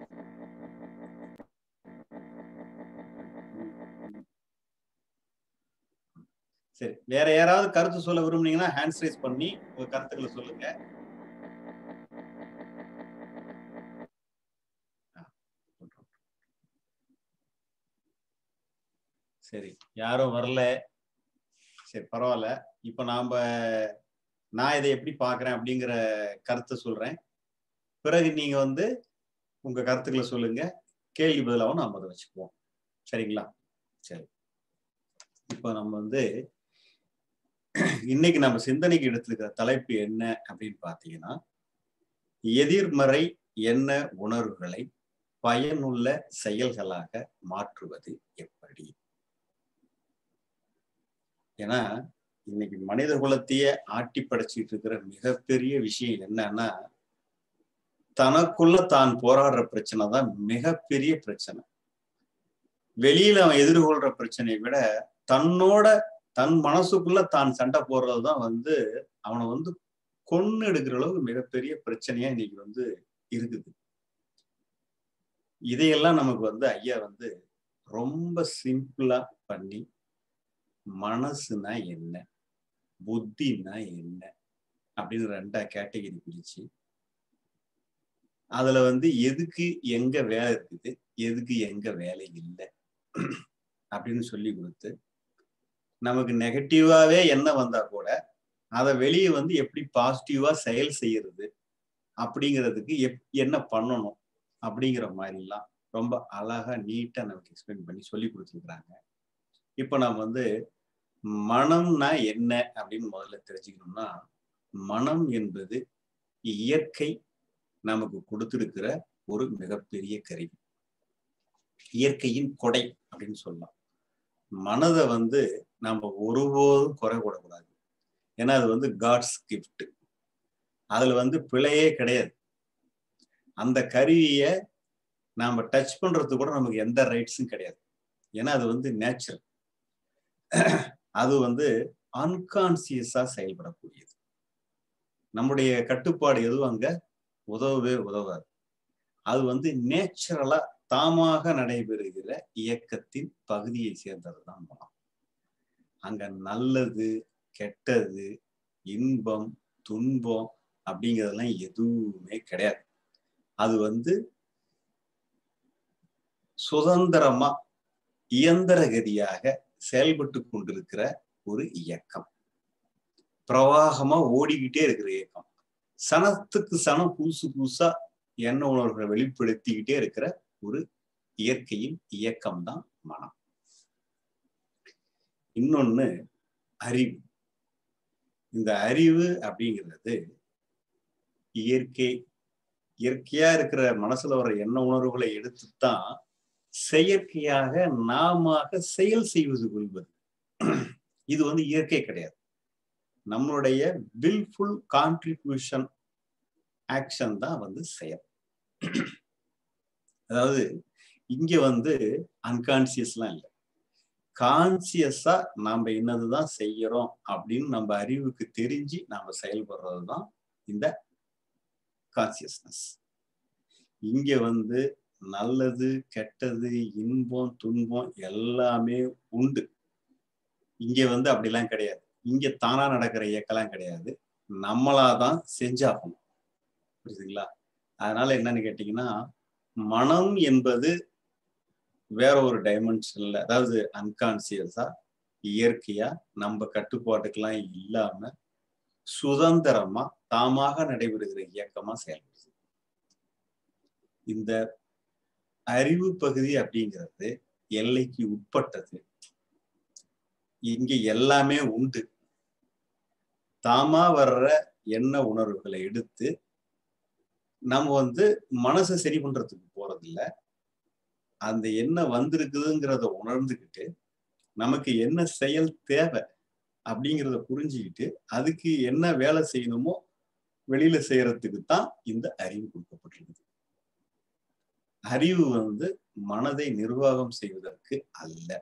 சரி வேற யாராவது கருத்து சொல்ல விரும்புனீங்கன்னா ஹேண்ட்ஸ் ரைஸ் பண்ணி உங்க கருத்துக்களை சொல்லுங்க சரி யாரும் வரல சரி பரவாயில்ல இப்போ நாம நான் இதை எப்படி பார்க்குறேன் அப்படிங்கிற கருத்தை சொல்றேன் பிறகு நீங்க வந்து உங்க கருத்துக்களை சொல்லுங்க கேள்வி பதிலாகவும் நாம அதை வச்சுக்குவோம் சரிங்களா சரி இப்போ நம்ம வந்து இன்னைக்கு நம்ம சிந்தனைக்கு எடுத்திருக்கிற தலைப்பு என்ன அப்படின்னு பார்த்தீங்கன்னா எதிர்மறை எண்ண உணர்வுகளை பயனுள்ள செயல்களாக மாற்றுவது எப்படி ஏன்னா இன்னைக்கு மனித குலத்தையே ஆட்டி படைச்சிட்டு இருக்கிற மிகப்பெரிய விஷயம் என்னன்னா தனக்குள்ள தான் போராடுற பிரச்சனை தான் மிகப்பெரிய பிரச்சனை வெளியில அவன் எதிர்கொள்ற பிரச்சனையை விட தன்னோட தன் மனசுக்குள்ள தான் சண்டை போடுறது தான் வந்து அவனை வந்து கொன்னு எடுக்கிற அளவுக்கு மிகப்பெரிய பிரச்சனையா இன்னைக்கு வந்து இருக்குது இதையெல்லாம் நமக்கு வந்து ஐயா வந்து ரொம்ப சிம்பிளா பண்ணி மனசுனா என்ன புத்தினா என்ன அப்படின்னு ரெண்டா கேட்டகரி பிரிச்சு அதுல வந்து எதுக்கு எங்க வேலை இருக்குது எதுக்கு எங்க வேலை இல்லை அப்படின்னு சொல்லி கொடுத்து நமக்கு நெகட்டிவாவே என்ன வந்தா கூட அதை வெளியே வந்து எப்படி பாசிட்டிவா செயல் செய்யறது அப்படிங்கிறதுக்கு எப் என்ன பண்ணணும் அப்படிங்கிற மாதிரிலாம் ரொம்ப அழகா நீட்டா நமக்கு எக்ஸ்பிளைன் பண்ணி சொல்லி கொடுத்துருக்குறாங்க இப்போ நாம் வந்து மனம்னா என்ன அப்படின்னு முதல்ல தெரிஞ்சுக்கணும்னா மனம் என்பது இயற்கை நமக்கு கொடுத்திருக்கிற ஒரு மிகப்பெரிய கருவி இயற்கையின் கொடை அப்படின்னு சொல்லலாம் மனதை வந்து நம்ம ஒருபோதும் குறை கூடக்கூடாது ஏன்னா அது வந்து காட்ஸ் கிஃப்ட் அதுல வந்து பிழையே கிடையாது அந்த கருவியை நாம டச் பண்றது கூட நமக்கு எந்த ரைட்ஸும் கிடையாது ஏன்னா அது வந்து நேச்சுரல் அது வந்து அன்கான்சியஸா செயல்படக்கூடியது நம்முடைய கட்டுப்பாடு எதுவும் அங்க உதவவே உதவாது அது வந்து நேச்சுரலா தாமாக நடைபெறுகிற இயக்கத்தின் பகுதியை சேர்ந்தது தான் மனம் அங்க நல்லது கெட்டது இன்பம் துன்பம் அப்படிங்கிறதெல்லாம் எதுவுமே கிடையாது அது வந்து சுதந்திரமா இயந்திர கதியாக செயல்பட்டு கொண்டிருக்கிற ஒரு இயக்கம் பிரவாகமா ஓடிக்கிட்டே இருக்கிற இயக்கம் சனத்துக்கு சனம் புதுசு புதுசா எண்ண உணர்வுகளை வெளிப்படுத்திக்கிட்டே இருக்கிற ஒரு இயற்கையின் இயக்கம் தான் மனம் இன்னொன்னு அறிவு இந்த அறிவு அப்படிங்கிறது இயற்கை இயற்கையா இருக்கிற மனசுல வர எண்ண உணர்வுகளை எடுத்துத்தான் செயற்கையாக நாம செயல் செய்வது கொள்வது இது வந்து இயற்கை கிடையாது நம்மளுடைய வில்ஃபுல் கான்ட்ரிபியூஷன் ஆக்ஷன் தான் வந்து செயல் அதாவது இங்க வந்து அன்கான்சியஸ்லாம் இல்லை கான்சியஸா நாம என்னதுதான் செய்யறோம் அப்படின்னு நம்ம அறிவுக்கு தெரிஞ்சு நாம செயல்படுறது தான் இந்த கான்சியஸ்னஸ் இங்க வந்து நல்லது கெட்டது இன்பம் துன்பம் எல்லாமே உண்டு இங்க வந்து அப்படிலாம் கிடையாது இங்க தானா நடக்கிற இயக்கெல்லாம் கிடையாது நம்மளாதான் செஞ்சாகணும் புரியுதுங்களா அதனால என்னன்னு கேட்டீங்கன்னா மனம் என்பது வேற ஒரு டைமென்ஷன்ல அதாவது அன்கான்சியஸா இயற்கையா நம்ம கட்டுப்பாட்டுக்கெல்லாம் இல்லாம சுதந்திரமா தாமாக நடைபெறுகிற இயக்கமா செயல்படுது இந்த அறிவு பகுதி அப்படிங்கிறது எல்லைக்கு உட்பட்டது இங்க எல்லாமே உண்டு தாமா வர்ற எண்ண உணர்வுகளை எடுத்து நம்ம வந்து மனசை சரி பண்றதுக்கு போறதில்ல அந்த எண்ணம் வந்திருக்குதுங்கிறத உணர்ந்துக்கிட்டு நமக்கு என்ன செயல் தேவை அப்படிங்கிறத புரிஞ்சுக்கிட்டு அதுக்கு என்ன வேலை செய்யணுமோ வெளியில செய்யறதுக்கு தான் இந்த அறிவு கொடுக்கப்பட்டிருக்குது அறிவு வந்து மனதை நிர்வாகம் செய்வதற்கு அல்ல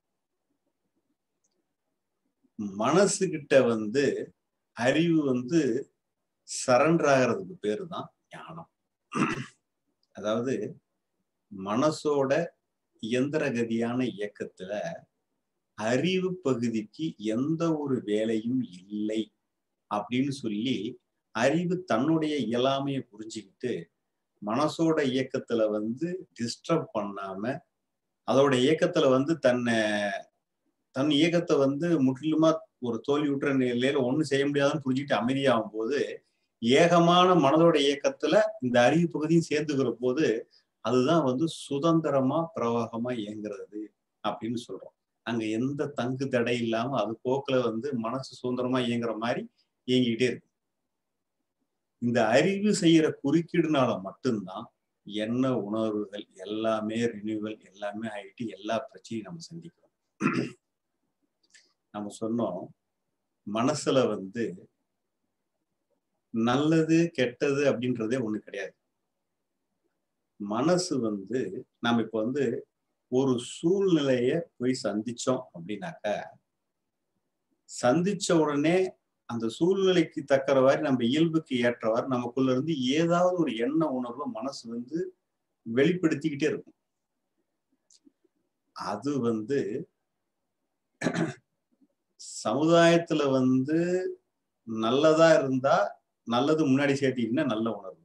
மனசுகிட்ட வந்து அறிவு வந்து சரண்டர் ஆகிறதுக்கு பேரு தான் ஞானம் அதாவது மனசோட இயந்திர கதியான இயக்கத்துல அறிவு பகுதிக்கு எந்த ஒரு வேலையும் இல்லை அப்படின்னு சொல்லி அறிவு தன்னுடைய இயலாமையை புரிஞ்சுக்கிட்டு மனசோட இயக்கத்துல வந்து டிஸ்டர்ப் பண்ணாம அதோட இயக்கத்துல வந்து தன்னை தன் இயக்கத்தை வந்து முற்றிலுமா ஒரு தோல்வியுற்ற நிலையில ஒண்ணும் செய்ய முடியாதுன்னு புரிஞ்சுக்கிட்டு அமைதியாகும் போது ஏகமான மனதோட இயக்கத்துல இந்த அறிவு பகுதியும் சேர்ந்துக்கிற போது அதுதான் வந்து சுதந்திரமா பிரவாகமா இயங்குறது அப்படின்னு சொல்றோம் அங்க எந்த தங்கு தடை இல்லாம அது போக்குல வந்து மனசு சுதந்திரமா இயங்குற மாதிரி இயங்கிக்கிட்டே இருக்கு இந்த அறிவு செய்யற குறுக்கீடுனால மட்டும்தான் என்ன உணர்வுகள் எல்லாமே ரினியூவல் எல்லாமே ஆயிட்டு எல்லா பிரச்சனையும் நம்ம சந்திக்கிறோம் நம்ம சொன்னோம் மனசுல வந்து நல்லது கெட்டது அப்படின்றதே ஒண்ணு கிடையாது மனசு வந்து நம்ம இப்ப வந்து ஒரு சூழ்நிலைய போய் சந்திச்சோம் அப்படின்னாக்க சந்திச்ச உடனே அந்த சூழ்நிலைக்கு தக்கறவாறு நம்ம இயல்புக்கு ஏற்றவாறு நமக்குள்ள இருந்து ஏதாவது ஒரு எண்ண உணர்வு மனசு வந்து வெளிப்படுத்திக்கிட்டே இருக்கும் அது வந்து சமுதாயத்துல வந்து நல்லதா இருந்தா நல்லது முன்னாடி சேர்த்தீங்கன்னா நல்ல உணர்வு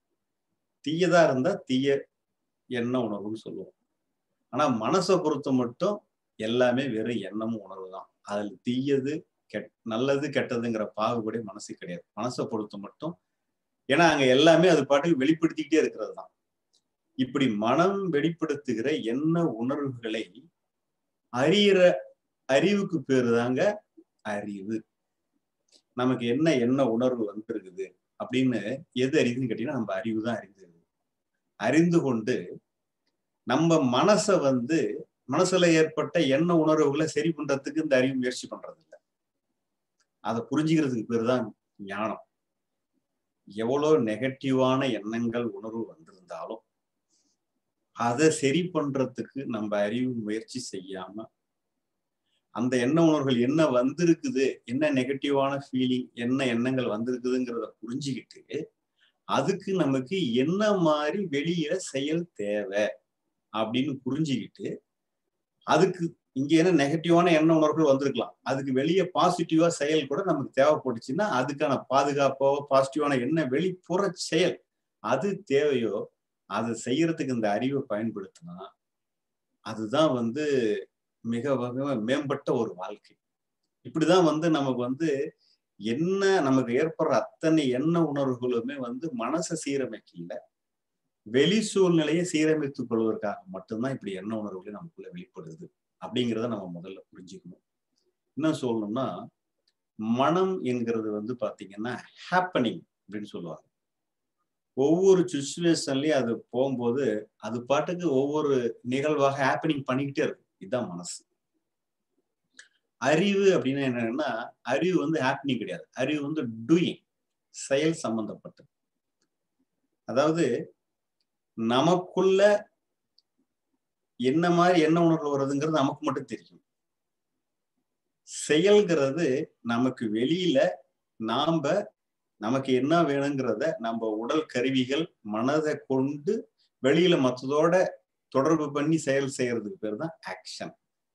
தீயதா இருந்தா தீய எண்ண உணர்வுன்னு சொல்லுவோம் ஆனா மனசை பொறுத்த மட்டும் எல்லாமே வெறும் எண்ணமும் உணர்வு தான் அதுல தீயது கெட் நல்லது கெட்டதுங்கிற பாகுபடி மனசு கிடையாது மனசை பொறுத்த மட்டும் ஏன்னா அங்க எல்லாமே அது பாட்டுக்கு வெளிப்படுத்திக்கிட்டே இருக்கிறது தான் இப்படி மனம் வெளிப்படுத்துகிற எண்ண உணர்வுகளை அறியிற அறிவுக்கு பேரு தாங்க அறிவு நமக்கு என்ன என்ன உணர்வு வந்திருக்குது அப்படின்னு எது அறிவுன்னு கேட்டீங்கன்னா நம்ம அறிவு தான் அறிந்து அறிந்து கொண்டு நம்ம மனசை வந்து மனசுல ஏற்பட்ட எண்ண உணர்வுகளை சரி பண்றதுக்கு இந்த அறிவு முயற்சி பண்றது இல்லை அதை புரிஞ்சுக்கிறதுக்கு பேர் தான் ஞானம் எவ்வளோ நெகட்டிவான எண்ணங்கள் உணர்வு வந்திருந்தாலும் அதை சரி பண்றதுக்கு நம்ம அறிவு முயற்சி செய்யாம அந்த எண்ண உணர்வுகள் என்ன வந்திருக்குது என்ன நெகட்டிவான ஃபீலிங் என்ன எண்ணங்கள் வந்திருக்குதுங்கிறத புரிஞ்சுக்கிட்டு அதுக்கு நமக்கு என்ன மாதிரி வெளியில செயல் தேவை அப்படின்னு புரிஞ்சுக்கிட்டு அதுக்கு இங்க என்ன நெகட்டிவான எண்ண உணர்வுகள் வந்திருக்கலாம் அதுக்கு வெளியே பாசிட்டிவா செயல் கூட நமக்கு தேவைப்பட்டுச்சுன்னா அதுக்கான பாதுகாப்போ பாசிட்டிவான என்ன வெளிப்புற செயல் அது தேவையோ அது செய்யறதுக்கு இந்த அறிவை பயன்படுத்தினா அதுதான் வந்து மிக மிக மேம்பட்ட ஒரு வாழ்க்கை இப்படிதான் வந்து நமக்கு வந்து என்ன நமக்கு ஏற்படுற அத்தனை எண்ண உணர்வுகளுமே வந்து மனசை சீரமைக்கல வெளி சூழ்நிலையை சீரமைத்துக் கொள்வதற்காக மட்டும்தான் இப்படி எண்ண உணர்வுகளை நமக்குள்ள வெளிப்படுது அப்படிங்கிறத நம்ம முதல்ல புரிஞ்சுக்கணும் என்ன சொல்லணும்னா மனம் என்கிறது வந்து பாத்தீங்கன்னா ஹாப்பனிங் அப்படின்னு சொல்லுவாங்க ஒவ்வொரு சுச்சுவேஷன்லயும் அது போகும்போது அது பாட்டுக்கு ஒவ்வொரு நிகழ்வாக ஹாப்பனிங் பண்ணிக்கிட்டே இருக்கும் இதுதான் மனசு அறிவு அப்படின்னா என்னன்னா அறிவு வந்து ஹாப்பனிங் கிடையாது அறிவு வந்து டூயிங் செயல் சம்பந்தப்பட்டது அதாவது நமக்குள்ள என்ன மாதிரி என்ன உணர்வு வருதுங்கிறது நமக்கு மட்டும் தெரியும் செயல்கிறது நமக்கு வெளியில நாம நமக்கு என்ன வேணுங்கிறத நம்ம உடல் கருவிகள் மனதை கொண்டு வெளியில மற்றதோட தொடர்பு பண்ணி செயல் செய்யறதுக்கு பேர் தான் ஆக்ஷன்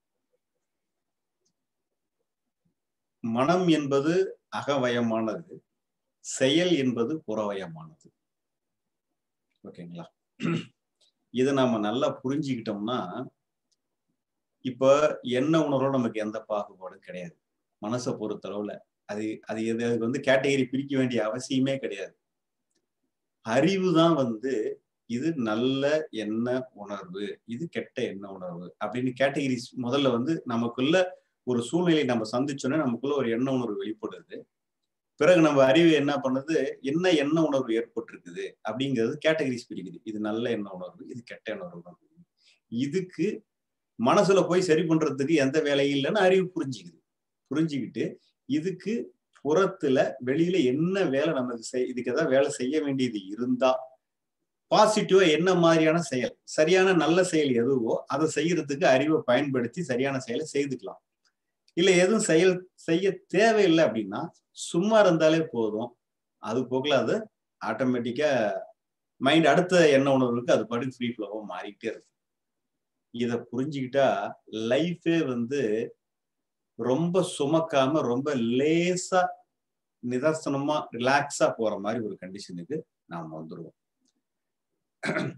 மனம் என்பது அகவயமானது செயல் என்பது புறவயமானது ஓகேங்களா இதை நாம நல்லா புரிஞ்சுக்கிட்டோம்னா இப்ப என்ன உணர்வோ நமக்கு எந்த பாகுபாடும் கிடையாது மனசை பொறுத்தளவுல அது அது எது அதுக்கு வந்து கேட்டகரி பிரிக்க வேண்டிய அவசியமே கிடையாது அறிவு தான் வந்து இது நல்ல எண்ண உணர்வு இது கெட்ட எண்ண உணர்வு அப்படின்னு கேட்டகரி முதல்ல வந்து நமக்குள்ள ஒரு சூழ்நிலை நம்ம சந்திச்சோன்னே நமக்குள்ள ஒரு எண்ண உணர்வு வெளிப்படுது பிறகு நம்ம அறிவு என்ன பண்ணுது என்ன எண்ண உணர்வு ஏற்பட்டிருக்குது அப்படிங்கிறது கேட்டகரிஸ் பிரிக்குது இது நல்ல எண்ண உணர்வு இது கெட்ட எண்ண உணர்வு இதுக்கு மனசுல போய் சரி பண்றதுக்கு எந்த வேலையும் இல்லைன்னு அறிவு புரிஞ்சுக்குது புரிஞ்சுக்கிட்டு இதுக்கு புறத்துல வெளியில என்ன வேலை நமக்கு செய் இதுக்கு ஏதாவது வேலை செய்ய வேண்டியது இருந்தா பாசிட்டிவா என்ன மாதிரியான செயல் சரியான நல்ல செயல் எதுவோ அதை செய்யறதுக்கு அறிவை பயன்படுத்தி சரியான செயலை செய்துக்கலாம் இல்ல எதுவும் செயல் செய்ய தேவையில்லை அப்படின்னா சும்மா இருந்தாலே போதும் அது போகல அது ஆட்டோமேட்டிக்கா மைண்ட் அடுத்த எண்ண உணர்வுக்கு அது பாட்டுக்கு ஃப்ரீ ஃப்ளோவா மாறிக்கிட்டே இருக்கு இத புரிஞ்சுக்கிட்டா லைஃபே வந்து ரொம்ப சுமக்காம ரொம்ப லேசா நிதர்சனமா ரிலாக்ஸா போற மாதிரி ஒரு கண்டிஷனுக்கு நாம் வந்துருவோம்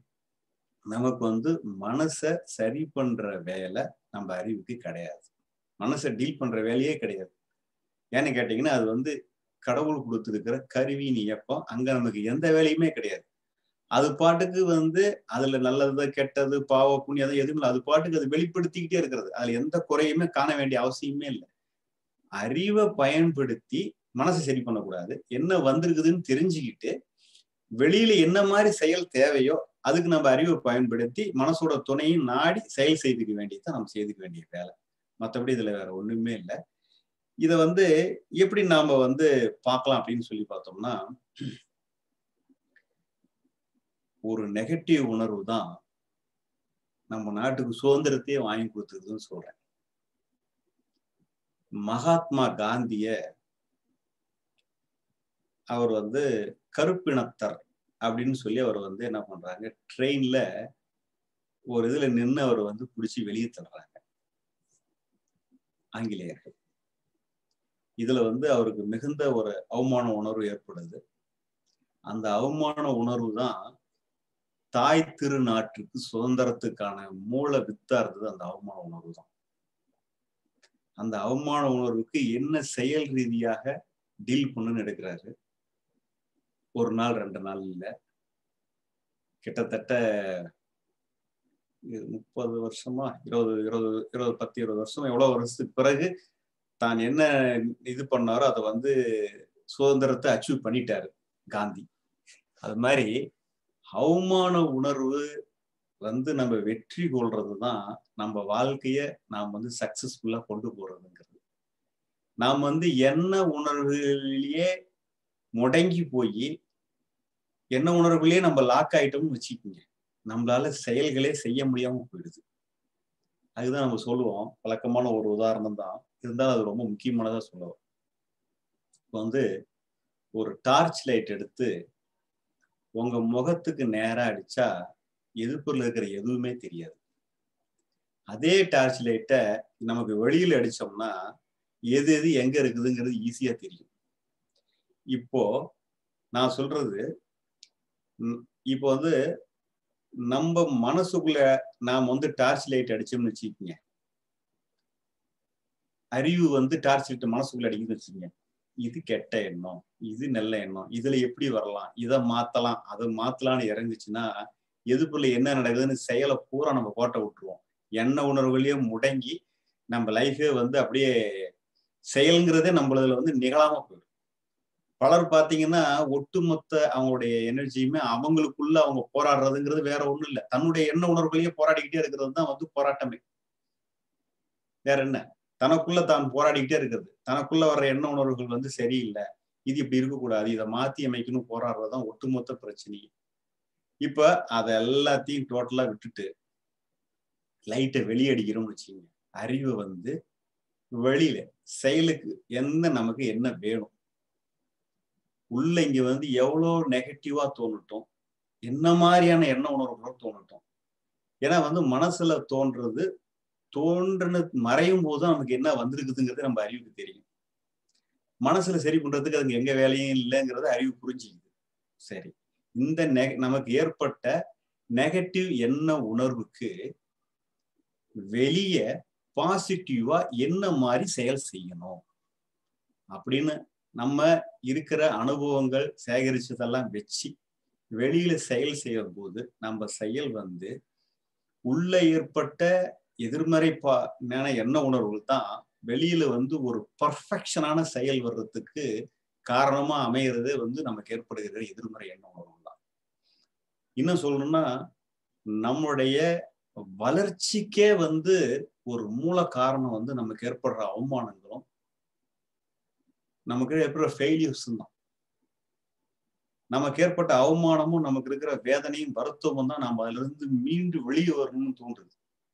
நமக்கு வந்து மனசை சரி பண்ற வேலை நம்ம அறிவுக்கு கிடையாது மனசை டீல் பண்ற வேலையே கிடையாது ஏன்னு கேட்டீங்கன்னா அது வந்து கடவுள் கொடுத்துருக்கிற கருவியின் இயக்கம் அங்க நமக்கு எந்த வேலையுமே கிடையாது அது பாட்டுக்கு வந்து அதுல நல்லது கெட்டது பாவ புண்ணியம் அது எதுவும் இல்லை அது பாட்டுக்கு அது வெளிப்படுத்திக்கிட்டே இருக்கிறது அதுல எந்த குறையுமே காண வேண்டிய அவசியமே இல்லை அறிவை பயன்படுத்தி மனசை சரி பண்ணக்கூடாது என்ன வந்திருக்குதுன்னு தெரிஞ்சுக்கிட்டு வெளியில என்ன மாதிரி செயல் தேவையோ அதுக்கு நம்ம அறிவை பயன்படுத்தி மனசோட துணையும் நாடி செயல் செய்துக்க வேண்டியதான் நம்ம செய்துக்க வேண்டிய வேலை மற்றபடி இதுல வேற ஒண்ணுமே இல்லை இத வந்து எப்படி நாம வந்து பார்க்கலாம் அப்படின்னு சொல்லி பார்த்தோம்னா ஒரு நெகட்டிவ் உணர்வு தான் நம்ம நாட்டுக்கு சுதந்திரத்தையே வாங்கி கொடுத்துருக்குன்னு சொல்றேன் மகாத்மா காந்திய அவர் வந்து கருப்பினத்தர் அப்படின்னு சொல்லி அவர் வந்து என்ன பண்றாங்க ட்ரெயின்ல ஒரு இதுல நின்று அவர் வந்து பிடிச்சி வெளியே தள்ளுறாங்க ஆங்கிலேயர்கள் இதுல வந்து அவருக்கு மிகுந்த ஒரு அவமான உணர்வு ஏற்படுது அந்த அவமான உணர்வு தான் தாய் திருநாட்டுக்கு சுதந்திரத்துக்கான மூல வித்தா இருந்தது அந்த அவமான உணர்வு தான் அந்த அவமான உணர்வுக்கு என்ன செயல் ரீதியாக டீல் பண்ணுன்னு எடுக்கிறாரு ஒரு நாள் ரெண்டு நாள் இல்லை கிட்டத்தட்ட முப்பது வருஷமா இருபது இருபது இருபது பத்து இருபது வருஷம் எவ்வளவு வருஷத்துக்கு பிறகு தான் என்ன இது பண்ணாரோ அதை வந்து சுதந்திரத்தை அச்சீவ் பண்ணிட்டாரு காந்தி அது மாதிரி அவமான உணர்வு வந்து நம்ம வெற்றி கொள்றது தான் நம்ம வாழ்க்கைய நாம் வந்து சக்சஸ்ஃபுல்லா கொண்டு போறதுங்கிறது நாம் வந்து என்ன உணர்வுகளிலேயே முடங்கி போய் என்ன உணர்வுகளே நம்ம லாக் ஆயிட்டோம்னு வச்சுக்கோங்க நம்மளால செயல்களே செய்ய முடியாம போயிடுது அதுதான் நம்ம சொல்லுவோம் வழக்கமான ஒரு உதாரணம் தான் இருந்தாலும் அது ரொம்ப முக்கியமானதா சொல்லுவோம் இப்போ வந்து ஒரு டார்ச் லைட் எடுத்து உங்க முகத்துக்கு நேரா அடிச்சா எதிர்ப்புல இருக்கிற எதுவுமே தெரியாது அதே டார்ச் லைட்டை நமக்கு வெளியில அடிச்சோம்னா எது எது எங்க இருக்குதுங்கிறது ஈஸியா தெரியும் இப்போ நான் சொல்றது இப்போ வந்து நம்ம மனசுக்குள்ள நாம் வந்து டார்ச் லைட் அடிச்சோம்னு வச்சுக்கோங்க அறிவு வந்து டார்ச் லைட் மனசுக்குள்ள அடிக்குதுன்னு வச்சுக்கோங்க இது கெட்ட எண்ணம் இது நல்ல எண்ணம் இதுல எப்படி வரலாம் இதை மாத்தலாம் அதை மாத்தலாம்னு இறங்குச்சுன்னா எதுக்குள்ள என்ன நடக்குதுன்னு செயலை பூரா நம்ம கோட்டை விட்டுருவோம் எண்ண உணர்வுகளையே முடங்கி நம்ம லைஃபே வந்து அப்படியே செயல்ங்கிறதே நம்மளதுல வந்து நிகழாம போயிடும் பலர் பார்த்தீங்கன்னா ஒட்டுமொத்த அவங்களுடைய எனர்ஜியுமே அவங்களுக்குள்ள அவங்க போராடுறதுங்கிறது வேற ஒண்ணும் இல்லை தன்னுடைய எண்ண உணர்வுகளையே போராடிக்கிட்டே இருக்கிறது தான் வந்து போராட்டமே வேற என்ன தனக்குள்ள தான் போராடிக்கிட்டே இருக்கிறது தனக்குள்ள வர்ற எண்ண உணர்வுகள் வந்து சரியில்லை இது இப்படி இருக்கக்கூடாது இதை மாத்தி அமைக்கணும் போராடுறதுதான் ஒட்டுமொத்த பிரச்சனை இப்ப அதை எல்லாத்தையும் டோட்டலா விட்டுட்டு லைட்டை வெளியடிக்கிறோம்னு வச்சுக்கோங்க அறிவு வந்து வெளியில செயலுக்கு என்ன நமக்கு என்ன வேணும் உள்ள இங்க வந்து எவ்வளவு நெகட்டிவா தோணட்டும் என்ன மாதிரியான எண்ண உணர்வுகளும் தோணட்டும் ஏன்னா வந்து மனசுல தோன்றது தோன்றுன மறையும் போது நமக்கு என்ன வந்திருக்குதுங்கிறது நம்ம அறிவுக்கு தெரியும் மனசுல சரி பண்றதுக்கு அதுக்கு எங்க வேலையும் இல்லைங்கிறத அறிவு புரிஞ்சுக்குது சரி இந்த நெ நமக்கு ஏற்பட்ட நெகட்டிவ் எண்ண உணர்வுக்கு வெளிய பாசிட்டிவா என்ன மாதிரி செயல் செய்யணும் அப்படின்னு நம்ம இருக்கிற அனுபவங்கள் சேகரிச்சதெல்லாம் வச்சு வெளியில செயல் செய்யும் போது நம்ம செயல் வந்து உள்ள ஏற்பட்ட எதிர்மறை பா எண்ண உணர்வுகள் தான் வெளியில வந்து ஒரு பர்ஃபெக்ஷனான செயல் வர்றதுக்கு காரணமா அமைகிறது வந்து நமக்கு ஏற்படுகிற எதிர்மறை எண்ண உணர்வுகள் தான் இன்னும் சொல்லணும்னா நம்முடைய வளர்ச்சிக்கே வந்து ஒரு மூல காரணம் வந்து நமக்கு ஏற்படுற அவமானங்களும் நமக்கு ஏற்படுற ஃபெயிலியர்ஸும் தான் நமக்கு ஏற்பட்ட அவமானமும் நமக்கு இருக்கிற வேதனையும் வருத்தமும் தான் நம்ம அதுல இருந்து மீண்டு வெளியே வரணும்னு தோன்றுது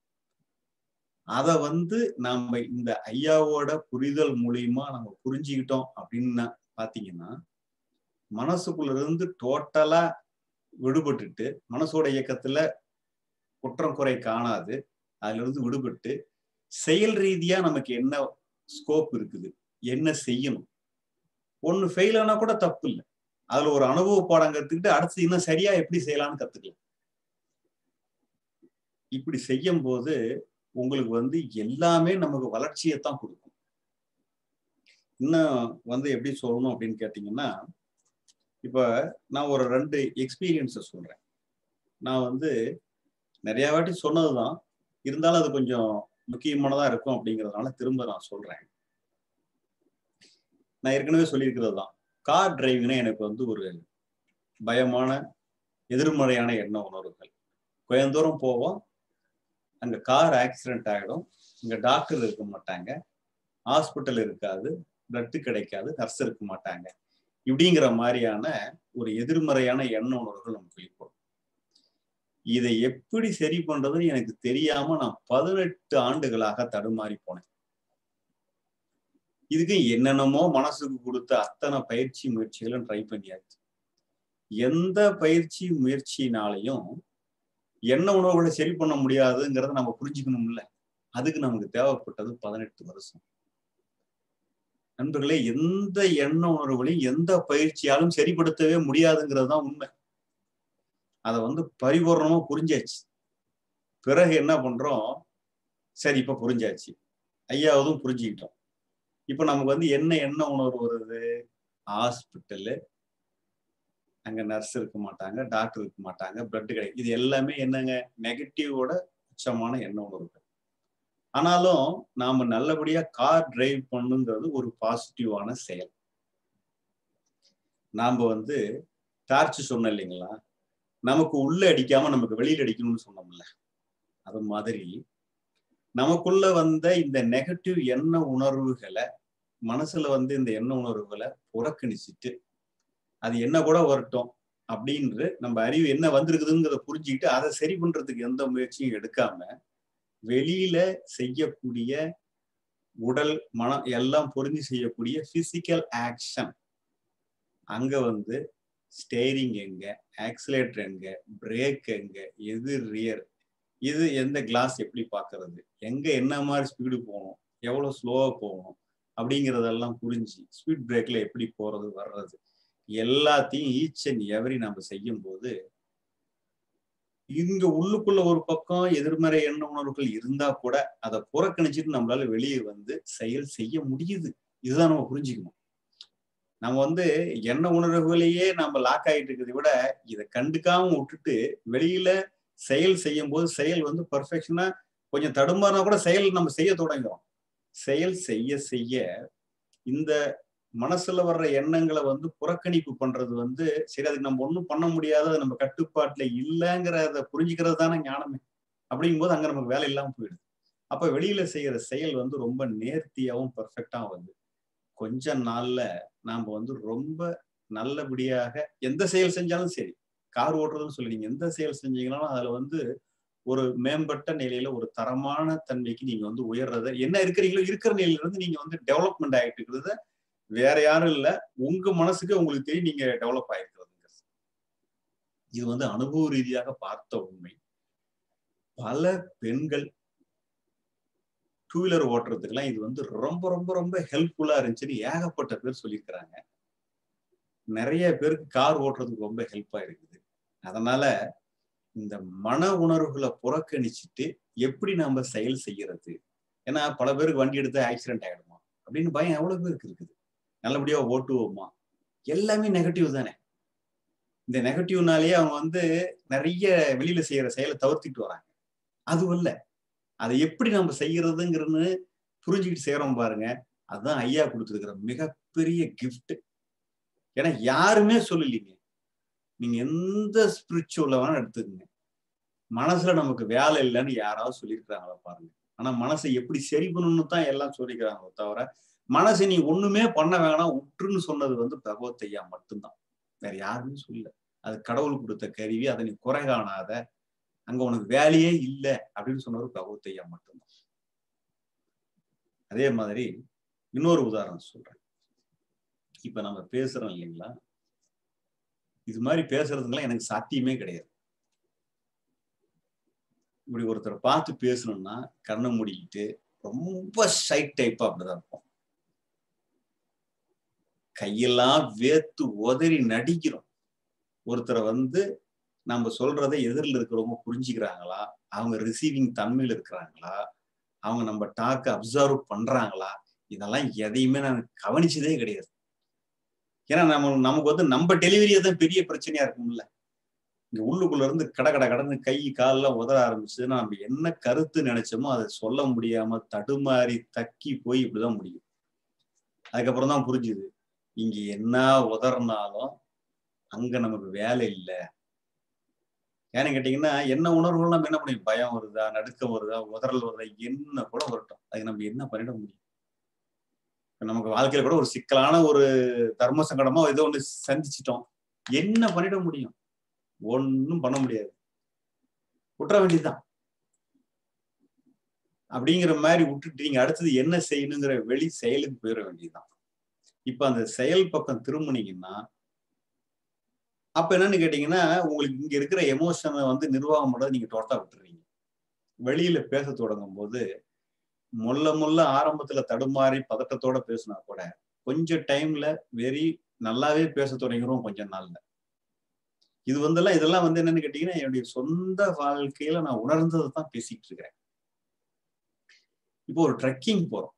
அத வந்து நம்ம இந்த ஐயாவோட புரிதல் மூலியமா நம்ம புரிஞ்சுக்கிட்டோம் அப்படின்னு பாத்தீங்கன்னா மனசுக்குள்ள இருந்து டோட்டலா விடுபட்டுட்டு மனசோட இயக்கத்துல குற்றம் குறை காணாது அதுல இருந்து விடுபட்டு செயல் ரீதியா நமக்கு என்ன ஸ்கோப் இருக்குது என்ன செய்யணும் ஒண்ணு ஃபெயில் ஆனா கூட தப்பு இல்லை அதுல ஒரு அனுபவ பாடம் கத்துக்கிட்டு அடுத்து இன்னும் சரியா எப்படி செய்யலாம்னு கத்துக்கலாம் இப்படி செய்யும் போது உங்களுக்கு வந்து எல்லாமே நமக்கு வளர்ச்சியைத்தான் கொடுக்கும் இன்னும் வந்து எப்படி சொல்லணும் அப்படின்னு கேட்டிங்கன்னா இப்போ நான் ஒரு ரெண்டு எக்ஸ்பீரியன்ஸை சொல்றேன் நான் வந்து நிறைய வாட்டி சொன்னதுதான் இருந்தாலும் அது கொஞ்சம் முக்கியமானதா இருக்கும் அப்படிங்கிறதுனால திரும்ப நான் சொல்றேன் நான் ஏற்கனவே சொல்லியிருக்கிறது தான் கார் டிரைவிங்னா எனக்கு வந்து ஒரு பயமான எதிர்மறையான எண்ண உணர்வுகள் கோயந்தூரம் போவோம் அங்க கார் ஆக்சிடென்ட் ஆகிடும் இங்க டாக்டர் இருக்க மாட்டாங்க ஹாஸ்பிட்டல் இருக்காது பிளட்டு கிடைக்காது நர்ஸ் இருக்க மாட்டாங்க இப்படிங்கிற மாதிரியான ஒரு எதிர்மறையான எண்ண உணர்வுகள் நமக்கு வெளிப்படும் இதை எப்படி சரி பண்றதுன்னு எனக்கு தெரியாம நான் பதினெட்டு ஆண்டுகளாக தடுமாறி போனேன் இதுக்கு என்னென்னமோ மனசுக்கு கொடுத்த அத்தனை பயிற்சி முயற்சிகளும் ட்ரை பண்ணியாச்சு எந்த பயிற்சி முயற்சினாலையும் என்ன உணவுகளை சரி பண்ண முடியாதுங்கிறத நம்ம புரிஞ்சுக்கணும்ல அதுக்கு நமக்கு தேவைப்பட்டது பதினெட்டு வருஷம் நண்பர்களே எந்த எண்ண உணர்வுகளையும் எந்த பயிற்சியாலும் சரிப்படுத்தவே முடியாதுங்கிறது தான் உண்மை அதை வந்து பரிபூர்ணமா புரிஞ்சாச்சு பிறகு என்ன பண்றோம் சரி இப்ப புரிஞ்சாச்சு ஐயாவதும் புரிஞ்சுக்கிட்டோம் இப்ப நமக்கு வந்து என்ன என்ன உணர்வு வருது ஹாஸ்பிட்டலு அங்க நர்ஸ் இருக்க மாட்டாங்க டாக்டர் இருக்க மாட்டாங்க பிளட் கிடைக்கும் இது எல்லாமே என்னங்க நெகட்டிவோட உச்சமான எண்ண உணர்வுகள் ஆனாலும் நாம நல்லபடியா கார் டிரைவ் பண்ணுங்கிறது ஒரு பாசிட்டிவான செயல் நாம வந்து டார்ச் சொன்னோம் இல்லைங்களா நமக்கு உள்ள அடிக்காம நமக்கு வெளியில அடிக்கணும்னு சொன்னோம்ல அது மாதிரி நமக்குள்ள வந்த இந்த நெகட்டிவ் எண்ண உணர்வுகளை மனசுல வந்து இந்த எண்ண உணர்வுகளை புறக்கணிச்சிட்டு அது என்ன கூட வரட்டும் அப்படின்று நம்ம அறிவு என்ன வந்திருக்குதுங்கிறத புரிஞ்சுக்கிட்டு அதை சரி பண்றதுக்கு எந்த முயற்சியும் எடுக்காம வெளியில செய்யக்கூடிய உடல் மனம் எல்லாம் புரிஞ்சு செய்யக்கூடிய பிசிக்கல் ஆக்ஷன் அங்க வந்து ஸ்டேரிங் எங்க ஆக்சிலேட்டர் எங்க பிரேக் எங்க எது ரியர் இது எந்த கிளாஸ் எப்படி பார்க்கறது எங்க என்ன மாதிரி ஸ்பீடு போகணும் எவ்வளவு ஸ்லோவா போகணும் அப்படிங்கிறதெல்லாம் புரிஞ்சு ஸ்பீட் பிரேக்ல எப்படி போறது வர்றது எல்லாத்தையும் ஈச் அண்ட் எவரி நம்ம செய்யும் போது இங்க உள்ளுக்குள்ள ஒரு பக்கம் எதிர்மறை எண்ண உணர்வுகள் இருந்தா கூட அதை புறக்கணிச்சிட்டு நம்மளால வெளியே வந்து செயல் செய்ய முடியுது இதுதான் நம்ம புரிஞ்சுக்கணும் நம்ம வந்து எண்ண உணர்வுகளையே நம்ம லாக் ஆகிட்டு இருக்கிறத விட இதை கண்டுக்காம விட்டுட்டு வெளியில செயல் செய்யும் போது செயல் வந்து பர்ஃபெக்ஷனா கொஞ்சம் தடுமாறினா கூட செயல் நம்ம செய்ய தொடங்குறோம் செயல் செய்ய செய்ய இந்த மனசுல வர்ற எண்ணங்களை வந்து புறக்கணிப்பு பண்றது வந்து சரி அதுக்கு நம்ம ஒன்றும் பண்ண முடியாத அது நம்ம கட்டுப்பாட்டுல இல்லைங்கிறத புரிஞ்சுக்கிறது தானே ஞானமே அப்படிங்கும்போது அங்க நமக்கு வேலை இல்லாம போயிடுது அப்ப வெளியில செய்யற செயல் வந்து ரொம்ப நேர்த்தியாவும் பெர்ஃபெக்டாகவும் வருது கொஞ்ச நாள்ல நாம வந்து ரொம்ப நல்லபடியாக எந்த செயல் செஞ்சாலும் சரி கார் ஓட்டுறதுன்னு சொல்லி நீங்க எந்த செயல் செஞ்சீங்கனாலும் அதுல வந்து ஒரு மேம்பட்ட நிலையில ஒரு தரமான தன்மைக்கு நீங்க வந்து உயர்றத என்ன இருக்கிறீங்களோ இருக்கிற நிலையில இருந்து நீங்க வந்து டெவலப்மெண்ட் ஆகிட்டு இருக்கிறத வேற யாரும் இல்ல உங்க மனசுக்கு உங்களுக்கு தெரியும் நீங்க டெவலப் ஆயிருக்கிறதுங்கிறது இது வந்து அனுபவ ரீதியாக பார்த்த உண்மை பல பெண்கள் டூ வீலர் ஓட்டுறதுக்கெல்லாம் இது வந்து ரொம்ப ரொம்ப ரொம்ப ஹெல்ப்ஃபுல்லா இருந்துச்சுன்னு ஏகப்பட்ட பேர் சொல்லியிருக்கிறாங்க நிறைய பேருக்கு கார் ஓட்டுறதுக்கு ரொம்ப ஹெல்ப்பா இருக்குது அதனால இந்த மன உணர்வுகளை புறக்கணிச்சுட்டு எப்படி நாம செயல் செய்யறது ஏன்னா பல பேருக்கு வண்டி எடுத்து ஆக்சிடென்ட் ஆகிடுமா அப்படின்னு பயம் எவ்வளவு பேருக்கு இருக்குது நல்லபடியா ஓட்டுவோமா எல்லாமே நெகட்டிவ் தானே இந்த நெகட்டிவ்னாலேயே அவங்க வந்து நிறைய வெளியில செய்யற செயலை தவிர்த்துட்டு வராங்க அதுவும் இல்ல அதை எப்படி நம்ம செய்யறதுங்கிறது புரிஞ்சுக்கிட்டு செய்யறோம் பாருங்க அதுதான் ஐயா கொடுத்துருக்கிற மிகப்பெரிய கிஃப்ட் ஏன்னா யாருமே சொல்லலீங்க நீங்க எந்த ஸ்பிரிச்சுவல வேணா எடுத்துக்கங்க மனசுல நமக்கு வேலை இல்லைன்னு யாராவது சொல்லியிருக்கிறாங்களா பாருங்க ஆனா மனசை எப்படி சரி பண்ணணும்னு தான் எல்லாம் சொல்லிக்கிறாங்களோ தவிர மனசை நீ ஒண்ணுமே பண்ண வேணாம் உற்றுன்னு சொன்னது வந்து பகவத் ஐயா மட்டும்தான் வேற யாருமே சொல்லல அது கடவுள் கொடுத்த கருவி அதை நீ குறை காணாத அங்க உனக்கு வேலையே இல்லை அப்படின்னு சொன்னவர் பகவத் ஐயா மட்டும்தான் அதே மாதிரி இன்னொரு உதாரணம் சொல்றேன் இப்ப நம்ம பேசுறோம் இல்லைங்களா இது மாதிரி பேசுறதுங்களாம் எனக்கு சாத்தியமே கிடையாது இப்படி ஒருத்தரை பார்த்து பேசணும்னா கண்ணை மூடிக்கிட்டு ரொம்ப ஷைட் டைப்பா அப்படிதான் இருப்போம் கையெல்லாம் வேத்து உதறி நடிக்கிறோம் ஒருத்தரை வந்து நம்ம சொல்றதை எதிரில் இருக்கிறவங்க புரிஞ்சுக்கிறாங்களா அவங்க ரிசீவிங் தன்மையில் இருக்கிறாங்களா அவங்க நம்ம டாக்க அப்சர்வ் பண்றாங்களா இதெல்லாம் எதையுமே நான் கவனிச்சதே கிடையாது ஏன்னா நம்ம நமக்கு வந்து நம்ம டெலிவரியே தான் பெரிய பிரச்சனையா இருக்கும்ல இங்க உள்ளுக்குள்ள இருந்து கட கட கடந்து கை காலெல்லாம் உதற ஆரம்பிச்சுன்னா நம்ம என்ன கருத்து நினைச்சோமோ அதை சொல்ல முடியாம தடுமாறி தக்கி போய் இப்படிதான் முடியும் அதுக்கப்புறம் தான் புரிஞ்சுது இங்க என்ன உதறினாலும் அங்க நமக்கு வேலை இல்லை ஏன்னு கேட்டீங்கன்னா என்ன உணர்வுகள் நம்ம என்ன முடியும் பயம் வருதா நடுக்கம் வருதா உதறல் வருதா என்ன கூட வரட்டும் அதுக்கு நம்ம என்ன பண்ணிட முடியும் நமக்கு வாழ்க்கையில கூட ஒரு சிக்கலான ஒரு தர்ம சங்கடமா ஏதோ ஒண்ணு சந்திச்சிட்டோம் என்ன பண்ணிட முடியும் ஒன்னும் பண்ண முடியாது விட்டுற வேண்டியதுதான் அப்படிங்கிற மாதிரி விட்டுட்டு நீங்க அடுத்தது என்ன செய்யணுங்கிற வெளி செயலுக்கு போயிட வேண்டியதுதான் இப்ப அந்த செயல் பக்கம் திரும்பினீங்கன்னா அப்ப என்னன்னு கேட்டீங்கன்னா உங்களுக்கு இங்க இருக்கிற எமோஷனை வந்து நிர்வாகம் பண்ணதை நீங்க டோட்டலா விட்டுறீங்க வெளியில பேச தொடங்கும் போது முல்ல முல்ல ஆரம்பத்துல தடுமாறி பதட்டத்தோட பேசினா கூட கொஞ்சம் டைம்ல வெரி நல்லாவே பேச தொடங்கிறோம் கொஞ்சம் நாள்ல இது வந்தெல்லாம் இதெல்லாம் வந்து என்னன்னு கேட்டீங்கன்னா என்னுடைய சொந்த வாழ்க்கையில நான் உணர்ந்ததை தான் பேசிட்டு இருக்கிறேன் இப்போ ஒரு ட்ரெக்கிங் போறோம்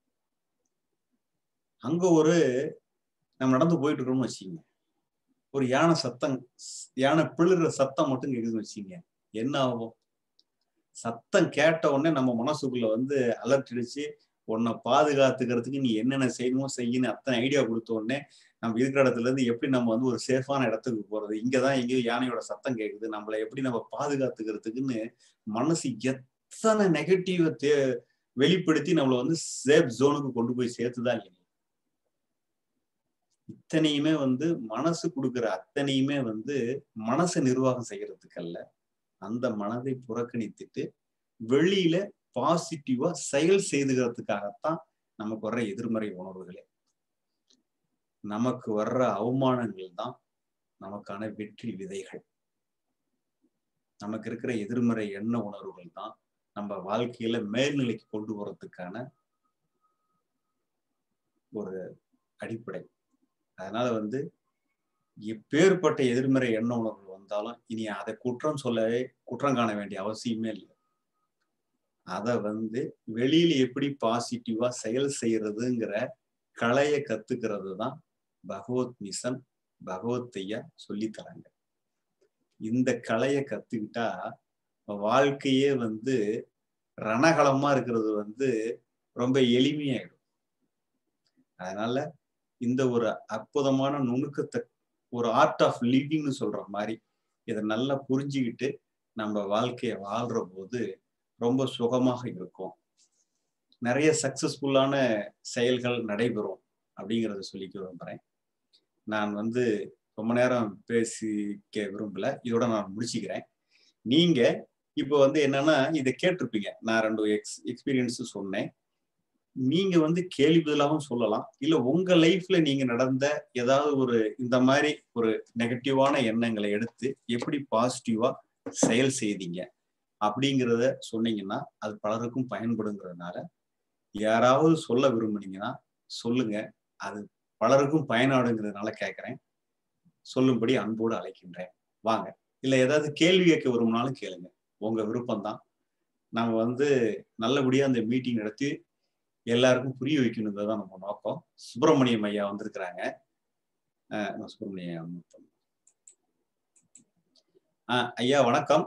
அங்க ஒரு நம்ம நடந்து போயிட்டு இருக்கோம்னு வச்சுக்கோங்க ஒரு யானை சத்தம் யானை பிழுற சத்தம் மட்டும் கேக்குதுன்னு வச்சுங்க என்ன ஆகும் சத்தம் கேட்ட உடனே நம்ம மனசுக்குள்ள வந்து அலர்ட் அடிச்சு உன்னை பாதுகாத்துக்கிறதுக்கு நீ என்னென்ன செய்யணுமோ செய்யணும் அத்தனை ஐடியா கொடுத்த உடனே நம்ம இருக்கிற இடத்துல இருந்து எப்படி நம்ம வந்து ஒரு சேஃபான இடத்துக்கு போறது இங்கதான் எங்கேயும் யானையோட சத்தம் கேக்குது நம்மளை எப்படி நம்ம பாதுகாத்துக்கிறதுக்குன்னு மனசு எத்தனை நெகட்டிவ தே வெளிப்படுத்தி நம்மளை வந்து சேஃப் ஜோனுக்கு கொண்டு போய் சேர்த்துதான் இல்லைங்க இத்தனையுமே வந்து மனசு கொடுக்குற அத்தனையுமே வந்து மனசை நிர்வாகம் செய்யறதுக்கு அல்ல அந்த மனதை புறக்கணித்துட்டு வெளியில பாசிட்டிவா செயல் செய்துகிறதுக்காகத்தான் நமக்கு வர்ற எதிர்மறை உணர்வுகளே நமக்கு வர்ற அவமானங்கள் தான் நமக்கான வெற்றி விதைகள் நமக்கு இருக்கிற எதிர்மறை எண்ண உணர்வுகள் தான் நம்ம வாழ்க்கையில மேல்நிலைக்கு கொண்டு போறதுக்கான ஒரு அடிப்படை அதனால வந்து எப்பேற்பட்ட எதிர்மறை எண்ண உணர்வுகள் வந்தாலும் இனி அதை குற்றம் சொல்லவே குற்றம் காண வேண்டிய அவசியமே இல்லை அதை வந்து வெளியில எப்படி பாசிட்டிவா செயல் செய்யறதுங்கிற கலையை கத்துக்கிறது தான் பகவத் மிஷன் பகவத் ஐயா சொல்லித்தராங்க இந்த கலையை கத்துக்கிட்டா வாழ்க்கையே வந்து ரணகலமா இருக்கிறது வந்து ரொம்ப எளிமையாயிடும் அதனால இந்த ஒரு அற்புதமான நுணுக்கத்தை ஒரு ஆர்ட் ஆஃப் லிவிங்னு சொல்ற மாதிரி இதை நல்லா புரிஞ்சுக்கிட்டு நம்ம வாழ்க்கைய வாழ்ற போது ரொம்ப சுகமாக இருக்கும் நிறைய சக்சஸ்ஃபுல்லான செயல்கள் நடைபெறும் அப்படிங்கிறத சொல்லிக்க விரும்புறேன் நான் வந்து ரொம்ப நேரம் பேசிக்க விரும்பல இதோட நான் முடிச்சுக்கிறேன் நீங்க இப்போ வந்து என்னன்னா இதை கேட்டிருப்பீங்க நான் ரெண்டு எக்ஸ் எக்ஸ்பீரியன்ஸ் சொன்னேன் நீங்க வந்து கேள்வி பதிலாகவும் சொல்லலாம் இல்ல உங்க லைஃப்ல நீங்க நடந்த ஏதாவது ஒரு இந்த மாதிரி ஒரு நெகட்டிவான எண்ணங்களை எடுத்து எப்படி பாசிட்டிவா செயல் செய்தீங்க அப்படிங்கிறத சொன்னீங்கன்னா அது பலருக்கும் பயன்படுங்கிறதுனால யாராவது சொல்ல விரும்புனீங்கன்னா சொல்லுங்க அது பலருக்கும் பயனாடுங்கிறதுனால கேட்கிறேன் சொல்லும்படி அன்போடு அழைக்கின்றேன் வாங்க இல்ல ஏதாவது கேள்வி கேட்க விரும்பினாலும் கேளுங்க உங்க விருப்பம்தான் நம்ம வந்து நல்லபடியா அந்த மீட்டிங் நடத்தி எல்லாருக்கும் புரிய வைக்கணுங்கிறது தான் நம்ம நோக்கம் சுப்பிரமணியம் ஐயா வந்திருக்கிறாங்க சுப்பிரமணியம் ஆஹ் ஐயா வணக்கம்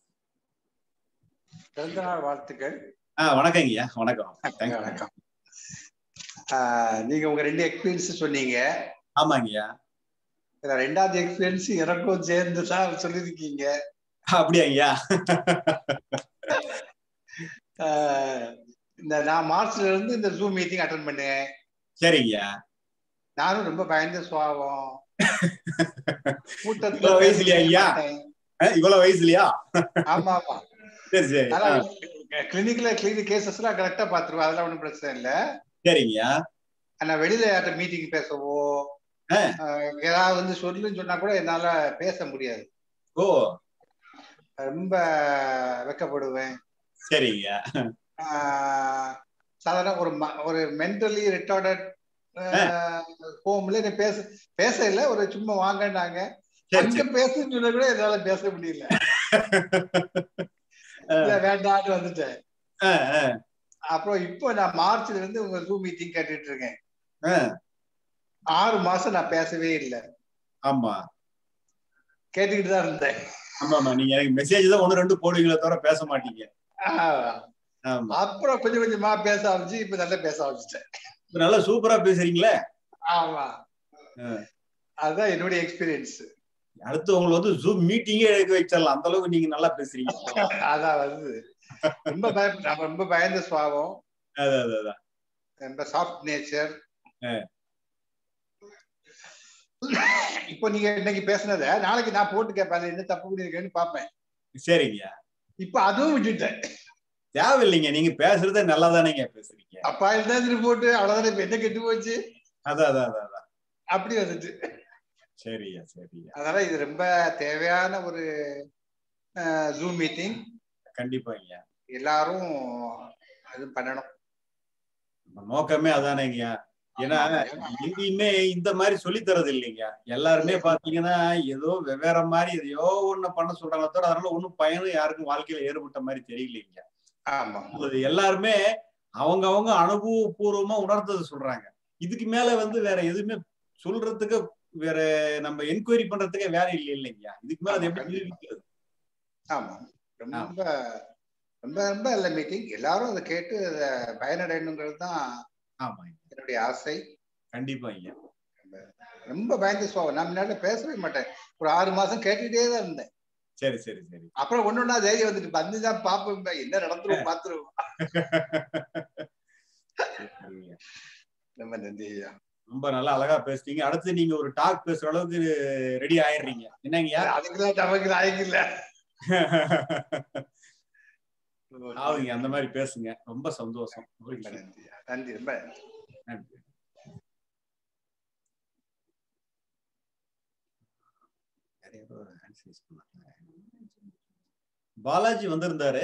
பிறந்த நாள் வாழ்த்துக்கள் ஆஹ் வணக்கம் ஐயா வணக்கம் வணக்கம் நீங்க உங்க ரெண்டு எக்ஸ்பீரியன்ஸ் சொன்னீங்க ஆமாங்க ஐயா ரெண்டாவது எக்ஸ்பீரியன்ஸ் எனக்கும் சேர்ந்து தான் சொல்லியிருக்கீங்க அப்படியா ஐயா இந்த நான் மார்ச்ல இருந்து இந்த ஜூம் மீட்டிங் அட்டன் பண்ணேன் சரிங்கய்யா நானும் ரொம்ப பயந்த சுவாபம் கூட்டத்துல வயசுலயா ஐயா இவ்வளவு வயசுலயா ஆமா ஆமா சரி சரி கிளினிக்ல கிளினிக் கேசஸ் எல்லாம் கரெக்டா பாத்துருவேன் அதெல்லாம் ஒண்ணும் பிரச்சனை இல்ல சரிங்கய்யா ஆனா வெளியில யார்ட்ட மீட்டிங் பேசவோ ஏதாவது வந்து சொல்லுன்னு சொன்னா கூட என்னால பேச முடியாது ஓ ரொம்ப வெக்கப்படுவேன் சரிங்க சாதாரண ஒரு ஒரு மென்டலி ரிட்டார்டட் ஹோம்ல பேச பேச இல்ல ஒரு சும்மா வாங்கினாங்க அங்க பேசுன்னு சொன்ன கூட என்னால பேச முடியல வேண்டாம்னு வந்துட்டேன் அப்புறம் இப்போ நான் மார்ச்ல இருந்து உங்க ஜூம் மீட்டிங் கேட்டுட்டு இருக்கேன் ஆ, ஆறு மாசம் நான் பேசவே இல்லை ஆமா கேட்டுக்கிட்டு தான் இருந்தேன் ஆமா ஆமா நீங்க எனக்கு மெசேஜ் தான் ஒண்ணு ரெண்டு போடுவீங்களே தவிர பேச மாட்டீங்க ஆஹ் ஆமா அப்புறம் கொஞ்சம் கொஞ்சமா பேச ஆரம்பிச்சு இப்ப நல்லா பேச ஆரம்பிச்சிட்டேன் இப்ப நல்லா சூப்பரா பேசுறீங்களே ஆமா ஆ. அதுதான் என்னுடைய எக்ஸ்பீரியன்ஸ் அடுத்து உங்களுக்கு வந்து ஜூம் மீட்டிங்கே எடுக்க வச்சிடலாம் அந்த அளவுக்கு நீங்க நல்லா பேசுறீங்க அதான் வந்து ரொம்ப பய நம்ம ரொம்ப பயந்த சுவாபம் அதான் அதான், அதான் ரொம்ப சாஃப்ட் நேச்சர் ஆ. இப்போ நீங்க இன்னைக்கு பேசுனத நாளைக்கு நான் போட்டு கேட்பேன் அதுல என்ன தப்பு பண்ணிருக்கேன்னு பார்ப்பேன் சரிங்க இப்ப அதுவும் விட்டுட்டேன் தேவையில்லைங்க நீங்க பேசுறதே நல்லா தானேங்க பேசுறீங்க அப்பா இருந்தா போட்டு அவ்வளவுதானே இப்ப என்ன கெட்டு போச்சு அதான் அதான் அதான் அதான் அப்படி வந்துட்டு சரியா சரியா அதனால இது ரொம்ப தேவையான ஒரு ஜூம் மீட்டிங் கண்டிப்பாங்க எல்லாரும் அது பண்ணணும் நம்ம நோக்கமே அதானேங்க ஏன்னா எங்கேயுமே இந்த மாதிரி சொல்லி தரது இல்லைங்க எல்லாருமே பாத்தீங்கன்னா ஏதோ வெவ்வேற மாதிரி எதையோ ஒண்ணு பண்ண சொல்றாங்க தவிர அதனால ஒண்ணும் பயனும் யாருக்கும் வாழ்க்கையில ஏற்பட்ட மாதிரி தெரியலைங்க ஆமா அது எல்லாருமே அவங்க அவங்க அனுபவபூர்வமா உணர்ந்ததை சொல்றாங்க இதுக்கு மேல வந்து வேற எதுவுமே சொல்றதுக்கு வேற நம்ம என்கொயரி பண்றதுக்கே வேற இல்லை இல்லைங்க இதுக்கு மேல அது எப்படி நிரூபிக்கிறது ஆமா ரொம்ப ரொம்ப ரொம்ப நல்ல மீட்டிங் எல்லாரும் அதை கேட்டு அதை பயனடையணுங்கிறது தான் ஆமா என்னுடைய ஆசை கண்டிப்பா ஐயா ரொம்ப பயந்து சுவாபம் நான் முன்னாடி பேசவே மாட்டேன் ஒரு ஆறு மாசம் கேட்டுட்டே தான் இருந்தேன் சரி சரி சரி அப்புறம் ஒண்ணு ஒண்ணா தைரியம் வந்துட்டு வந்துதான் பாப்போம் என்ன நடந்துரும் பாத்துருவோம் ரொம்ப நன்றி ஐயா ரொம்ப நல்லா அழகா பேசுறீங்க அடுத்து நீங்க ஒரு டாக் பேசுற அளவுக்கு ரெடி ஆயிடுறீங்க என்னங்கய்யா அதுக்குதான் நமக்கு நாயக்கு இல்ல ஆகுங்க அந்த மாதிரி பேசுங்க ரொம்ப சந்தோஷம் ரொம்ப நன்றி நன்றி ரொம்ப நன்றி நன்றி நிறைய பேர் hand raise பண்ணாங்க. பாலாஜி வந்திருந்தாரு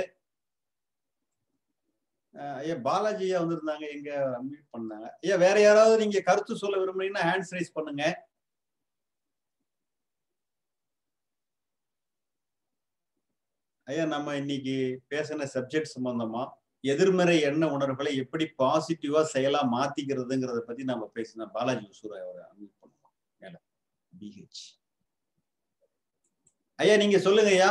அஹ் ஐயா பாலாஜி ஐயா வந்திருந்தாங்க எங்க அன்மியூட் பண்ணாங்க ஐயா வேற யாராவது நீங்க கருத்து சொல்ல விரும்புறீங்கன்னா ஹேண்ட்ஸ் ரைஸ் பண்ணுங்க ஐயா நம்ம இன்னைக்கு பேசின சப்ஜெக்ட் சம்பந்தமா எதிர்மறை எண்ண உணர்வுகளை எப்படி பாசிட்டிவா செயலா மாத்திக்கிறதுங்கிறத பத்தி நம்ம பேசினோம் பாலாஜி உசூர் அவரை அன்மியூட் பண்ணுவோம் மேல பிஹெச் ஐயா நீங்க சொல்லுங்க ஐயா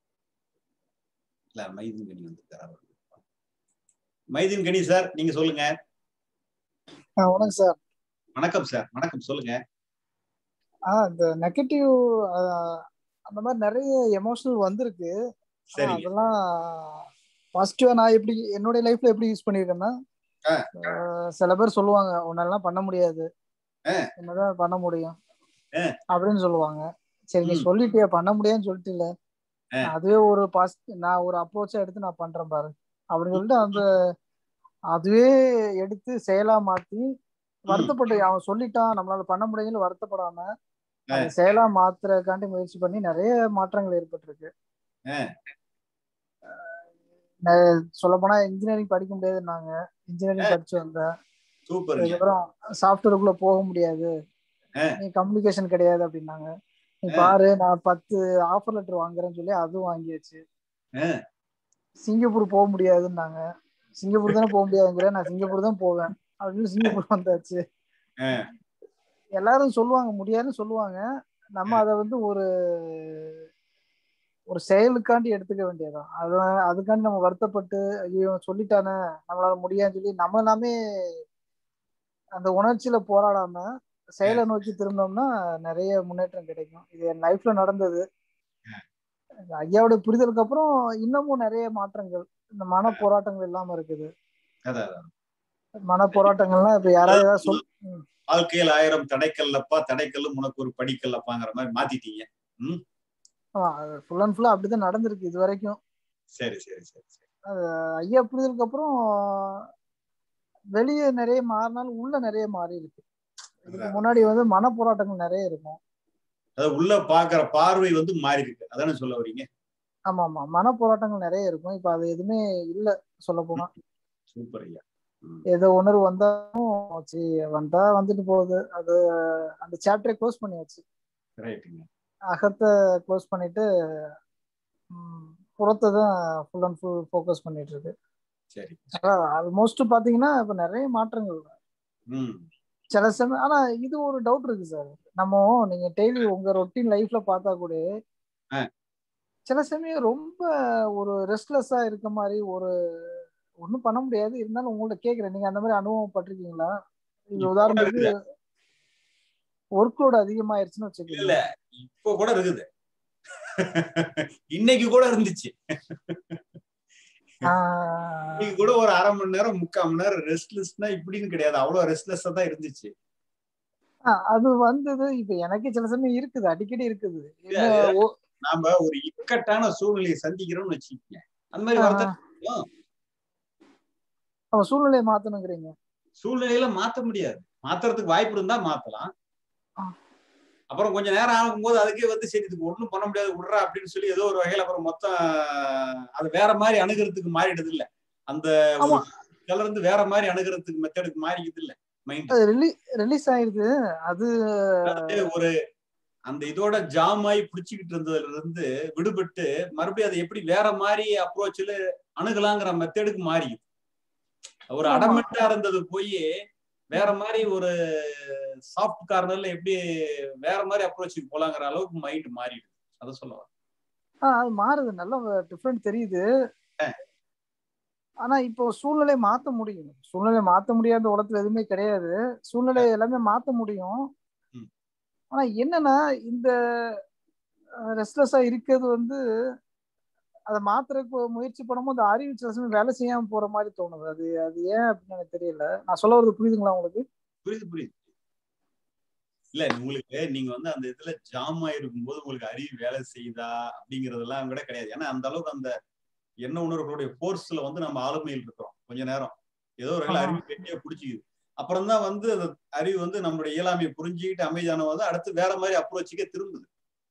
இல்ல மைதீன் கனி வந்துருக்காரு மைதீன் கனி சார் நீங்க சொல்லுங்க வணக்கம் சார் வணக்கம் சார் வணக்கம் சொல்லுங்க ஆ இந்த நெகட்டிவ் அந்த மாதிரி நிறைய எமோஷனல் வந்திருக்கு ஆனா சரிங்க அதெல்லாம் பாசிட்டிவா நான் எப்படி என்னுடைய லைஃப்ல எப்படி யூஸ் பண்ணிருக்கேன்னா ஆ. ஆஹ் சில பேர் சொல்லுவாங்க உன்னாலாம் பண்ண முடியாது ஆ. என்னதான் பண்ண முடியும் ஆ. அப்படின்னு சொல்லுவாங்க சரி நீ ம். சொல்லிட்டியா பண்ண முடியாதுன்னு சொல்லிட்டு இல்ல ஆ. அதுவே ஒரு பாசிட்டிவ் நான் ஒரு அப்ரோச்சா எடுத்து நான் பண்றேன் பாரு அப்படின்னு சொல்லிட்டு அந்த அதுவே எடுத்து செயலா மாத்தி வருத்தப்பட்டு அவன் சொல்லிட்டான் நம்மளால பண்ண முடியும்னு வருத்தப்படாம ஆ. அதை செயலா மாத்துறதுக்காண்டி முயற்சி பண்ணி நிறைய மாற்றங்கள் ஏற்பட்டிருக்கு ஆ. சொல்ல போனா இன்ஜினியரிங் படிக்க முடியாதுன்னாங்க இன்ஜினியரிங் படிச்சு வந்தேன் சூப்பருங்க அதுக்கப்புறம் சாஃப்ட்வேருக்குள்ள போக முடியாது ஆ. நீ கம்யூனிகேஷன் கிடையாது அப்படின்னாங்க நீ ஆ. பாரு நான் பத்து ஆஃபர் லெட்டர் வாங்குறேன்னு சொல்லி அதுவும் வாங்கியாச்சு ஆ. சிங்கப்பூர் போக முடியாதுன்னாங்க சிங்கப்பூர் தானே போக முடியாதுங்கிறேன் நான் சிங்கப்பூர் தான் போவேன் அப்படின்னு சிங்கப்பூர் வந்தாச்சு ஆ. எல்லாரும் சொல்லுவாங்க முடியாதுன்னு சொல்லுவாங்க நம்ம அதை வந்து ஒரு ஒரு செயலுக்காண்டி எடுத்துக்க வேண்டியதுதான் அது அதுக்காண்டி நம்ம வருத்தப்பட்டு ஐயோ சொல்லிட்டானே நம்மளால முடியாதுன்னு சொல்லி நம்ம நாமே அந்த உணர்ச்சியில போராடாம செயலை நோக்கி திரும்பினோம்னா நிறைய முன்னேற்றம் கிடைக்கும் இது என் லைஃப்ல நடந்தது ஐயாவோட புரிதலுக்கு அப்புறம் இன்னமும் நிறைய மாற்றங்கள் இந்த மன போராட்டங்கள் இல்லாம இருக்குது அதான் அதான். மன போராட்டங்கள்லாம் இப்ப யாராவது ஏதாவது சொல் ம். வாழ்க்கையில் ஆயிரம் தடைக்கல்லப்பா தடைக்கல்லும் உனக்கு ஒரு படிக்கல்லப்பாங்கிற மாதிரி மாத்திட்டீங்க ம் ஆமா, அது ஃபுல் அண்ட் ஃபுல்லா அப்படிதான் நடந்திருக்கு இது வரைக்கும் சரி சரி சரி சரி அது ஐயா புரிதலுக்கு அப்புறம் வெளியே நிறைய மாறினாலும் உள்ள நிறைய மாறி இருக்கு இதுக்கு முன்னாடி வந்து மன போராட்டங்கள் நிறைய இருக்கும் அது உள்ள பாக்குற பார்வை வந்து மாறி இருக்கு அதானே சொல்ல வரீங்க ஆமா ஆமா மன போராட்டங்கள் நிறைய இருக்கும் இப்ப அது எதுவுமே இல்ல சொல்ல போனா சூப்பர் ஐயா ம். ஏதோ உணர்வு வந்தாலும் சரி வந்தா வந்துட்டு போகுது அது அந்த சாப்டரை க்ளோஸ் பண்ணியாச்சு ரைட்டுங்க அகத்தை க்ளோஸ் பண்ணிட்டு ம், புறத்தை தான் ஃபுல் அண்ட் ஃபுல் ஃபோக்கஸ் பண்ணிட்டு இருக்கு சரி ஆல்மோஸ்ட் பாத்தீங்கன்னா இப்ப நிறைய மாற்றங்கள் ம் சில சமயம் ஆனா இது ஒரு டவுட் இருக்கு சார் நம்ம நீங்க டெய்லி உங்க ரொட்டீன் லைஃப்ல பார்த்தா கூட ஆ. சில சமயம் ரொம்ப ஒரு ரெஸ்ட்லெஸ்ஸா இருக்க மாதிரி ஒரு ஒண்ணும் பண்ண முடியாது இருந்தாலும் உங்கள்ட்ட கேக்குறேன் நீங்க அந்த மாதிரி அனுபவம் பட்டிருக்கீங்களா இது இப்போ உதாரணத்துக்கு ஒர்க் லோட் அதிகமாயிருச்சுன்னு வச்சுக்கோங்க இல்ல இப்போ கூட இருக்குது இன்னைக்கு கூட இருந்துச்சு ஆஹ் இன்னைக்கு கூட ஒரு அரை மணி நேரம் முக்கால் மணி நேரம் ரெஸ்ட்லெஸ்னா இப்படின்னு கிடையாது அவ்வளவு ரெஸ்ட்லெஸ்ஸா தான் இருந்துச்சு ஆஹ் அது வந்தது இப்ப எனக்கே சில சமயம் இருக்குது அடிக்கடி இருக்குது இல்ல, என்ன ஓ- நாம ஒரு இக்கட்டான சூழ்நிலையை சந்திக்கிறோம்னு வச்சுக்கோங்க அந்த மாதிரி ஆஹ் வருத்தம் நம்ம சூழ்நிலையை மாத்தணுங்கிறீங்க சூழ்நிலையில மாத்த முடியாது மாத்துறதுக்கு வாய்ப்பு இருந்தா மாத்தலாம் ஆ. அப்புறம் கொஞ்ச நேரம் ஆகும்போது அதுக்கே வந்து சரி இதுக்கு ஒண்ணும் பண்ண முடியாது விடுறா அப்படின்னு சொல்லி ஏதோ ஒரு வகையில அப்புறம் மொத்தம் அது வேற மாதிரி அணுகிறதுக்கு மாறிடுது இல்ல அந்த ஆமா. கலர்ந்து வேற மாதிரி அணுகிறதுக்கு மெத்தடுக்கு மாறிக்குது இல்ல மைண்ட் அது ரிலீ ரிலீஸ் ஆயிருது அது ஒரு அந்த இதோட ஜாம் ஆகி பிடிச்சிக்கிட்டு இருந்ததுல இருந்து விடுபட்டு மறுபடியும் அதை எப்படி வேற மாதிரி அப்ரோச்ல அணுகலாங்கிற மெத்தடுக்கு மாறிக்குது ஒரு ஆமா. அடமெண்டா இருந்தது போய் வேற மாதிரி ஒரு சாஃப்ட் கார்னர்ல எப்படி வேற மாதிரி அப்ரோச்சுக்கு போலாங்கிற அளவுக்கு மைண்ட் மாறிடுது அதை சொல்ல வரேன். ஆஹ் அது மாறுது நல்ல டிஃப்ரெண்ட் தெரியுது ஆனா இப்போ சூழ்நிலை மாத்த முடியும் சூழ்நிலை மாத்த முடியாத உலகத்துல எதுவுமே கிடையாது சூழ்நிலை எல்லாமே மாத்த முடியும் ம். ஆனா என்னன்னா இந்த ரெஸ்ட்லெஸ்ஸா இருக்கிறது வந்து அதை மாத்துறதுக்கு முயற்சி பண்ணும்போது அந்த அறிவு சில சமயம் வேலை செய்யாம போற மாதிரி தோணுது அது அது ஏன் அப்படின்னு எனக்கு தெரியல நான் சொல்ல வருது புரியுதுங்களா உங்களுக்கு புரியுது புரியுது இல்ல உங்களுக்கு நீங்க வந்து அந்த இதுல ஜாம் ஆயிருக்கும் போது உங்களுக்கு அறிவு வேலை செய்யுதா அப்படிங்கறதெல்லாம் கூட கிடையாது ஏன்னா அந்த அளவுக்கு அந்த எண்ண உணர்வுகளுடைய ஃபோர்ஸ்ல வந்து நம்ம ஆளுமையில் இருக்கிறோம் கொஞ்ச நேரம் ஏதோ ஒரு வகையில ஆமா. அறிவு கெட்டியா பிடிச்சிக்குது அப்புறம் தான் வந்து அந்த அறிவு வந்து நம்மளுடைய இயலாமையை புரிஞ்சுக்கிட்டு அமைதியான வந்து அடுத்து வேற மாதிரி அப்ரோச்சுக்கே திரும்புது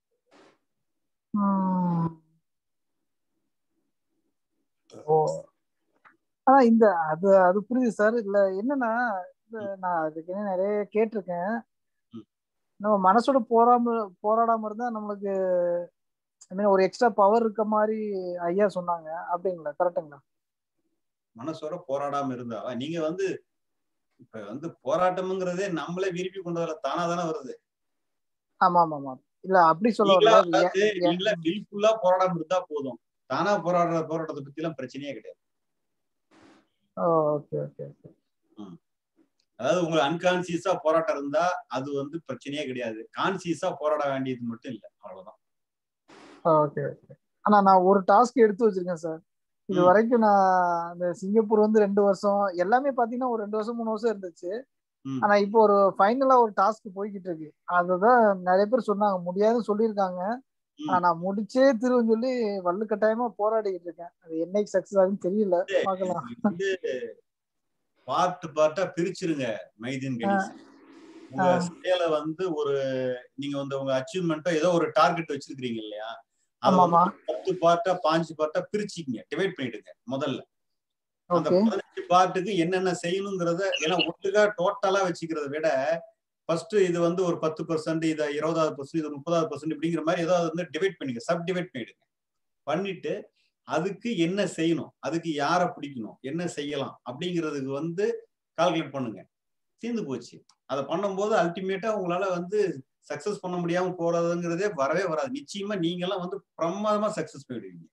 உம். ஓ ஆனா இந்த அது அது புரியுது சார் இல்ல என்னன்னா இந்த நான் அதுக்கு நிறைய கேட்டிருக்கேன் ம். நம்ம மனசோட போராம போராடாம இருந்தா நம்மளுக்கு I mean, ஒரு எக்ஸ்ட்ரா பவர் இருக்க மாதிரி ஐயா சொன்னாங்க அப்படிங்களா கரெக்டுங்களா மனசோட போராடாம இருந்தா நீங்க வந்து இப்ப வந்து போராட்டம்ங்கிறதே நம்மளே விரும்பி கொண்டு வர தானா தானே வருது ஆமா ஆமா ஆமா இல்ல அப்படி சொல்ல நீங்களா வரல அது அதாவது ஏன்- ஏன்- நீங்களா வில்ஃபுல்லா போராடாம இருந்தா போதும் தானா போராடுற போராட்டத்தை பத்தி எல்லாம் பிரச்சனையே கிடையாது ஓ ஓகே ஓகே அதாவது உங்களுக்கு அன்கான்சியஸா போராட்டம் இருந்தா அது வந்து பிரச்சனையே கிடையாது கான்சியஸா போராட வேண்டியது மட்டும் இல்ல அவ்வளவுதான் ஓகே ஓகே ஆனா நான் ஒரு டாஸ்க் எடுத்து வச்சிருக்கேன் சார் இது ம். வரைக்கும் நான் இந்த சிங்கப்பூர் வந்து ரெண்டு வருஷம் எல்லாமே பாத்தீங்கன்னா ஒரு ரெண்டு வருஷம் மூணு வருஷம் இருந்துச்சு ம். ஆனா இப்போ ஒரு ஃபைனலா ஒரு டாஸ்க் போய்கிட்டு இருக்கு அதுதான் நிறைய பேர் சொன்னாங்க முடியாதுன்னு சொல்லியிருக்காங்க ம். ஆனா நான் முடிச்சே திருவன்னு சொல்லி வல்லு கட்டாயமா போராடிக்கிட்டு இருக்கேன் அது என்னைக்கு சக்சஸ் ஆகுன்னு தெரியல பார்க்கலாம் இது வந்து பார்ட் பார்ட்டா பிரிச்சிருங்க மைதீன் கணேஷ் உங்க ஆ. செயலை வந்து ஒரு நீங்க வந்து உங்க அச்சீவ்மெண்ட்டோ ஏதோ ஒரு டார்கெட் வச்சிருக்கீங்க இல்லையா அதை வந்து ஆமாமா பத்து பார்ட்டா பாஞ்சு பார்ட்டா பிரிச்சுக்கிங்க டிவைட் பண்ணிடுங்க முதல்ல அந்த ஓகே பதினஞ்சு பார்ட்டுக்கு என்னென்ன செய்யணுங்கிறத ஏன்னா ஒட்டுக்கா டோட்டலா வச்சுக்கிறத விட ஃபர்ஸ்ட் இது வந்து ஒரு பத்து பர்சன்ட் இதை இருபதாவது பர்சன்ட் இது முப்பதாவது பர்சன்ட் இப்படிங்கிற மாதிரி ஏதாவது வந்து டிவைட் பண்ணிக்க சப் டிவைட் பண்ணிடுங்க பண்ணிட்டு அதுக்கு என்ன செய்யணும் அதுக்கு யாரை பிடிக்கணும் என்ன செய்யலாம் அப்படிங்கிறதுக்கு வந்து கால்குலேட் பண்ணுங்க தீர்ந்து போச்சு அதை பண்ணும்போது அல்டிமேட்டா உங்களால வந்து சக்சஸ் பண்ண முடியாம போறதுங்கிறதே வரவே வராது நிச்சயமா நீங்க எல்லாம் வந்து பிரமாதமா சக்சஸ் போயிடுவீங்க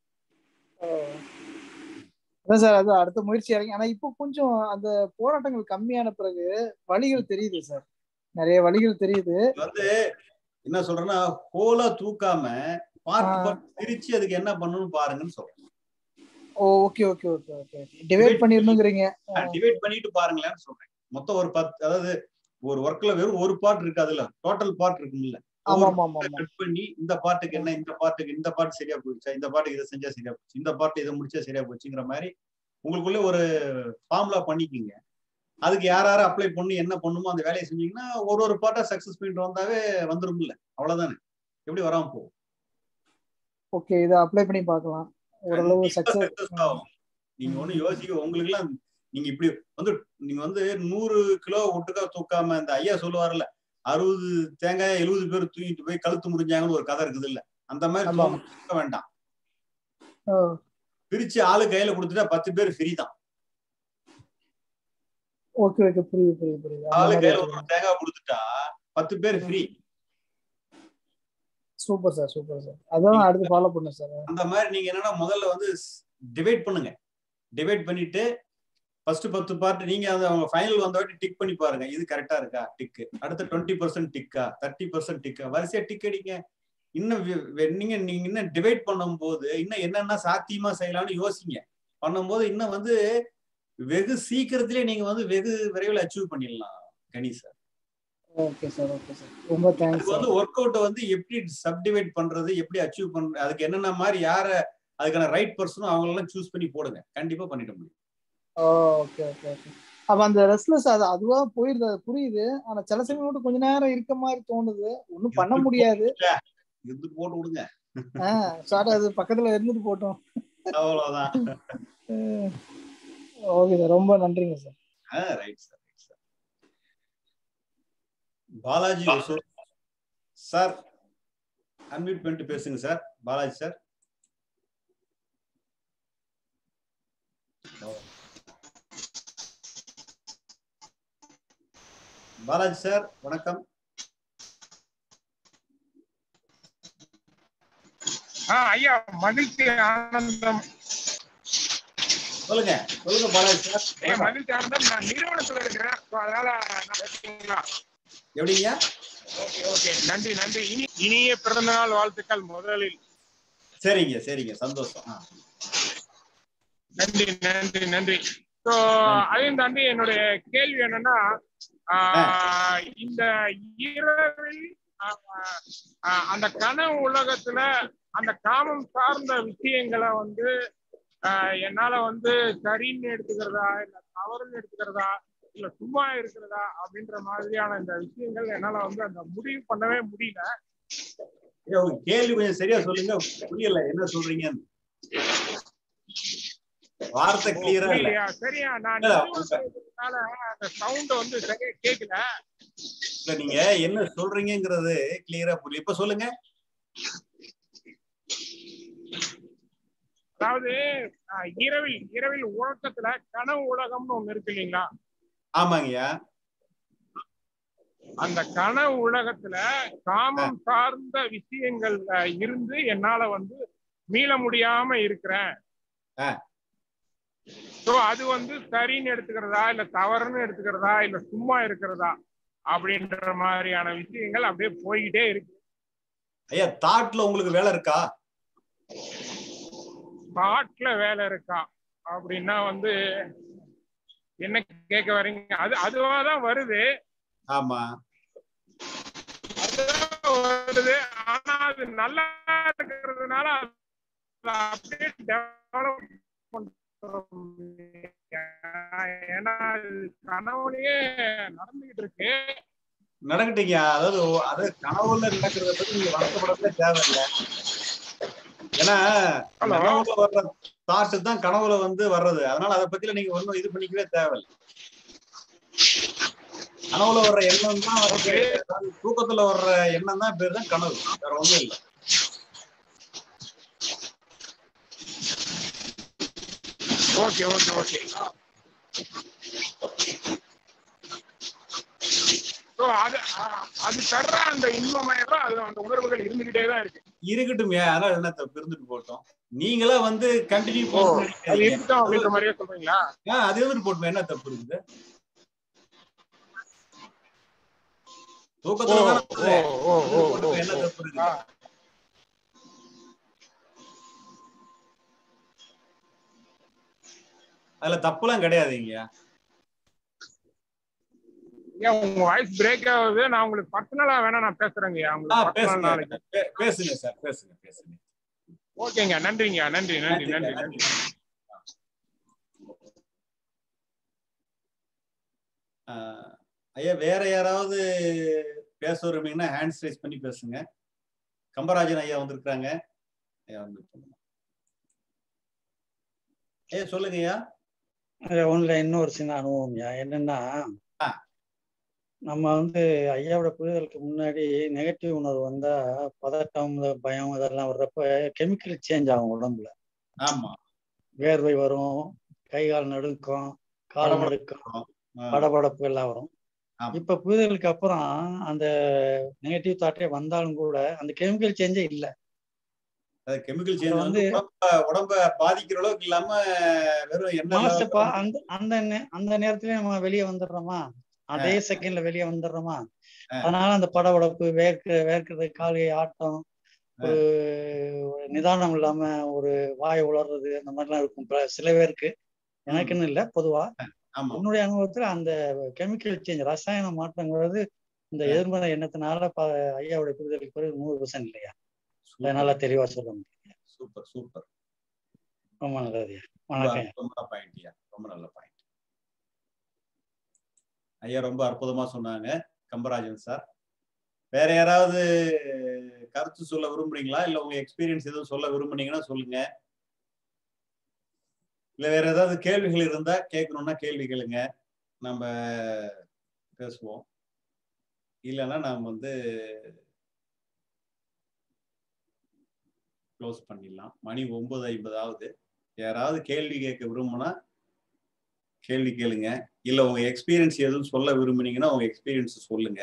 அதான் சார் அது அடுத்த முயற்சி இறங்கி ஆனா இப்போ கொஞ்சம் அந்த போராட்டங்கள் கம்மியான பிறகு வழிகள் தெரியுது சார் நிறைய வழிகள் தெரியுது இது வந்து என்ன சொல்றேன்னா ஹோலா தூக்காம பார்ட் ஆ. பார்ட் பிரிச்சு அதுக்கு என்ன பண்ணணும்னு பாருங்கன்னு சொல்றேன் oh okay okay okay okay divide பண்ணிடணுங்கிறீங்க டிவைட் பண்ணிட்டு பாருங்களேன்னு சொல்றேன் மொத்தம் ஒரு பத்து அதாவது ஒரு ஒர்க்ல வெறும் ஒரு பார்ட் இருக்காதுல்ல டோட்டல் பார்ட் இருக்கும்ல ஆமா ஆமா ஆமா ஆமா கட் பண்ணி இந்த பாட்டுக்கு என்ன இந்த பாட்டுக்கு இந்த பாட்டு சரியா போயிடுச்சா இந்த பாட்டுக்கு இதை செஞ்சா சரியா போச்சு இந்த பாட்டு இதை முடிச்சா சரியா போச்சுங்கிற மாதிரி உங்களுக்குள்ள ஒரு ஃபார்முலா பண்ணிக்கிங்க அதுக்கு யார் யார் அப்ளை பண்ணி என்ன பண்ணுமோ அந்த வேலையை செஞ்சீங்கன்னா ஒரு ஒரு பாட்டா சக்சஸ் பண்ணிட்டு வந்தாவே வந்துரும்ல அவ்வளவுதானே எப்படி வராம போகும் ஓகே இதை அப்ளை பண்ணி பார்க்கலாம் ஓரளவு கண்டிப்பா சக்சஸ் success ஆகும் நீங்க ஒண்ணு யோசிக்க உங்களுக்கு எல்லாம் நீங்க இப்படி வந்து நீங்க வந்து நூறு கிலோ ஒட்டுக்கா தூக்காம இந்த ஐயா சொல்லுவார்ல அறுபது தேங்காய் எழுபது பேர் தூக்கிட்டு போய் கழுத்து முடிஞ்சாங்கன்னு ஒரு கதை இருக்குது இல்ல அந்த மாதிரி ஆமா. தூக்க வேண்டாம் பிரிச்சு ஆளு கையில கொடுத்துட்டா பத்து பேர் ஃப்ரீ தான் ஓகே ஓகே புரியுது புரியுது புரியுது அந்த ஆளு மாதிரி கையில வச்சுக்கலாம். ஒரு தேங்காய் கொடுத்துட்டா பத்து பேர் free super sir super sir அதான் நான் அடுத்து ஃபாலோ பண்ணேன் சார் அந்த மாதிரி நீங்க என்னன்னா முதல்ல வந்து டிவைட் பண்ணுங்க டிவைட் பண்ணிட்டு ஃபர்ஸ்ட் பத்து பார்ட் நீங்க அந்த அவங்க ஃபைனல் வந்த வாட்டி டிக் பண்ணி பாருங்க இது கரெக்டா இருக்கா டிக்கு அடுத்து டுவெண்ட்டி பர்சன்ட் டிக்கா தேர்ட்டி பர்சன்ட் டிக்கா வரிசையா டிக் அடிங்க இன்னும் வி- வி- நீங்க நீங்க இன்னும் டிவைட் பண்ணும்போது இன்னும் என்னென்ன சாத்தியமா செய்யலாம்னு யோசிங்க பண்ணும்போது இன்னும் வந்து வெகு சீக்கிரத்திலே நீங்க வந்து வெகு விரைவில் அச்சீவ் பண்ணிடலாம் Kani sir okay sir okay sir ரொம்ப தேங்க்ஸ் அதுக்கு வந்து ஒர்க் அவுட்டை வந்து எப்படி சப்டிவைட் பண்றது எப்படி அச்சீவ் பண்றது அதுக்கு என்னென்ன மாதிரி யார அதுக்கான ரைட் பர்சனும் அவங்களெல்லாம் சூஸ் பண்ணி போடுங்க கண்டிப்பா பண்ணிட முடியும் ஓகே ஓகே ஓகே அப்ப அந்த ரெஸ்ட்லெஸ் அது அதுவா போயிருது அது புரியுது ஆனா சில சமயம் மட்டும் கொஞ்ச நேரம் இருக்க மாதிரி தோணுது ஒண்ணும் பண்ண முடியாது இருந்து போட்டு விடுங்க ஆஹ் சார் அது பக்கத்துல இருந்துட்டு போட்டோம் அவ்வளவுதான் ஓகே சார் ரொம்ப நன்றிங்க sir right sir right sir Balaji Hosur sir unmute பண்ணிட்டு பேசுங்க sir Balaji sir Balaji sir வணக்கம் ஆஹ் ஐயா மகிழ்ச்சி ஆனந்தம் சொல்லுங்க சொல்லுங்க பாலாஜி சார் ஐயா மகிழ்ச்சி ஆனந்தம் நான் நிறுவனத்துல இருக்கிறேன் So, அதனால நான் பேசுறீங்களா எப்படிங்க ஓகே ஓகே நன்றி நன்றி இனி இனிய பிறந்தநாள் வாழ்த்துக்கள் முதலில் சரிங்க சரிங்க சந்தோஷம் ஆ. நன்றி நன்றி நன்றி ஸோ அதையும் தாண்டி என்னுடைய கேள்வி என்னன்னா ஆஹ், இந்த இரவில் ஆஹ், ஆஹ், அந்த கனவு உலகத்துல அந்த காமம் சார்ந்த விஷயங்களை வந்து ஆஹ், என்னால வந்து சரின்னு எடுத்துக்கிறதா இல்ல தவறுன்னு எடுத்துக்கிறதா இல்ல சும்மா இருக்கிறதா அப்படின்ற மாதிரியான இந்த விஷயங்கள் என்னால வந்து அந்த முடிவு பண்ணவே முடியல ஐயா, உங்க கேள்வி கொஞ்சம் சரியா சொல்லுங்க புரியல என்ன சொல்றீங்கன்னு வார்த்தை கிளியரா இல்ல புரியலையா? சரியா நான் இல்ல, நிறுவனத்துல இருக்கிறதுனால அந்த சவுண்ட் வந்து சரியா கேட்கல இல்ல நீங்க என்ன சொல்றீங்கங்கிறது கிளியரா புரியல இப்ப சொல்லுங்க அதாவது ஆஹ், இரவில் இரவில் உறக்கத்துல கனவு உலகம்னு ஒண்ணு இருக்கு இல்லைங்களா ஆமாங்கய்யா அந்த கனவு உலகத்துல காமம் சார்ந்த விஷயங்கள் ஆஹ், இருந்து என்னால வந்து மீள முடியாம இருக்கிறேன் ஆ. சோ அது வந்து சரின்னு எடுத்துக்கிறதா இல்ல தவறுன்னு எடுத்துக்கிறதா இல்ல சும்மா இருக்கிறதா அப்படின்ற மாதிரியான விஷயங்கள் அப்படியே போய்கிட்டே இருக்கு ஐயா தாட்ல உங்களுக்கு வேலை இருக்கா காட்டுல வேலை இருக்கா அப்படின்னா வந்து என்ன கேட்க வர்றீங்க அது அதுவாதான் வருது ஆமா அதுதான் வருது ஆனா அது நல்லா இருக்கிறதுனால அதை அப்படியே டெவலப் பண்றோம் ஏன்னா அது கனவுலயே நடந்துகிட்டு இருக்கு நடக்கட்டீங்க அதாவது அது கனவுல நடக்கிறத பத்தி நீங்க வருத்தப்படவே தேவையில்லை ஏன்னா Hello. கனவுல வர்ற தாட்டு தான் கனவுல வந்து வர்றது அதனால அதை பத்தில நீங்க ஒண்ணும் இது பண்ணிக்கவே தேவையில்லை கனவுல வர்ற எண்ணம் தான் வந்து அதாவது தூக்கத்துல வர்ற எண்ணம் தான் பேர் தான் கனவு வேற ஒண்ணும் இல்லை ஓகே ஓகே ஓகே ஸோ அது அ- அது தர்ற அந்த இன்பமயம் அது அந்த உணர்வுகள் இருந்துகிட்டே தான் இருக்கு இருக்கட்டுமே அதனால என்ன தப்பு இருந்துட்டு போட்டோம் நீங்களா வந்து கண்டினியூ ஓ அது இருக்கட்டும் அப்படின்ற மாதிரியே சொல்றீங்களா அது இருந்துட்டு போட்டோம் என்ன தப்பு இருக்குது ஓ தூக்கத்துல தானே ஓ வருது. ஓ ஓ இருந்துட்டு ஓ போட்டோம், என்ன ஓ. தப்பு இருக்குது அதுல தப்புலாம் கிடையாதுங்க ஏன் உங்க வாய்ஸ் பிரேக் ஆகுது நான் உங்களுக்கு பர்சனலா வேணா நான் பேசுறேங்க ஆ உங்களுக்கு பர்சனல் பேசுங்க நாளைக்கு பே- பேசுங்க சார் பேசுங்க பேசுங்க ஓகேங்க நன்றிங்க நன்றி நன்றி நன்றிங்க, நன்றி நன்றி. நன்றி ஆ, ஐயா வேற யாராவது பேச விரும்புறீங்கன்னா ஹேண்ட்ஸ் ரைஸ் பண்ணி பேசுங்க கம்பராஜன் ஐயா வந்திருக்காங்க ஐயா வந்து சொல்லுங்க. ஐயா சொல்லுங்க ஐயா ஒண்ணுல இன்னொரு சின்ன அனுபவம்யா என்னன்னா ஆ. நம்ம வந்து ஐயாவோட புரிதலுக்கு முன்னாடி நெகட்டிவ் உணர்வு வந்தா பதட்டம் இந்த பயம் இதெல்லாம் வர்றப்ப கெமிக்கல் சேஞ்ச் ஆகும் உடம்புல ஆமா வேர்வை வரும் கை கால் நடுக்கம் கால் படபடப்பு நடுக்கம் வரும். ஆ, படபடப்பு எல்லாம் வரும் ஆமா. இப்ப புரிதலுக்கு அப்புறம் அந்த நெகட்டிவ் தாட்டே வந்தாலும் கூட அந்த கெமிக்கல் சேஞ்சே இல்லை அது கெமிக்கல் அது சேஞ்ச் வந்து வந்து உடம்ப உடம்ப பாதிக்கிற அளவுக்கு இல்லாம வெறும் எண்ணெய் மாசப்பா level- அந்த அந்த நே- அந்த நேரத்துல நம்ம வெளியே வந்துடுறோமா அதே செகண்ட்ல வெளியே வந்துடுறோமா ஆ. அதனால அந்த படபடப்பு வேர்க்க வேர்க்கிறது காலு ஆட்டம் ஒரு ஒரு நிதானம் இல்லாம ஒரு வாய் உளர்றது அந்த மாதிரிலாம் இருக்கும் இப்ப சில பேருக்கு எனக்குன்னு இல்லை பொதுவா ஆமா என்னுடைய அனுபவத்துல அந்த கெமிக்கல் சேஞ்ச் ரசாயன மாற்றங்கிறது இந்த எதிர்மறை எண்ணத்தினால ப- ஐயாவுடைய புரிதலுக்கு பிறகு நூறு பர்சன்ட் இல்லையா அதை நல்லா தெளிவா சொல்ல முடியும் சூப்பர் சூப்பர் ரொம்ப நல்லது ஐயா ரொம்ப வணக்கம் ஐயா. ரொம்ப பாயிண்ட் ஐயா ரொம்ப நல்ல பாயிண்ட் ஐயா ரொம்ப அற்புதமா சொன்னாங்க கம்பராஜன் சார் வேற யாராவது கருத்து சொல்ல விரும்புறீங்களா இல்ல உங்க எக்ஸ்பீரியன்ஸ் எதுவும் சொல்ல விரும்புனீங்கன்னா சொல்லுங்க இல்ல வேற ஏதாவது கேள்விகள் இருந்தா கேட்கணும்னா கேள்வி கேளுங்க நம்ம பேசுவோம் இல்லைன்னா நாம் வந்து க்ளோஸ் பண்ணிடலாம் மணி ஒன்பது ஐம்பதாவது யாராவது கேள்வி கேட்க விரும்புனா கேள்வி கேளுங்க இல்ல உங்க எக்ஸ்பீரியன்ஸ் எதுவும் சொல்ல விரும்புனீங்கன்னா உங்க எக்ஸ்பீரியன்ஸ் சொல்லுங்க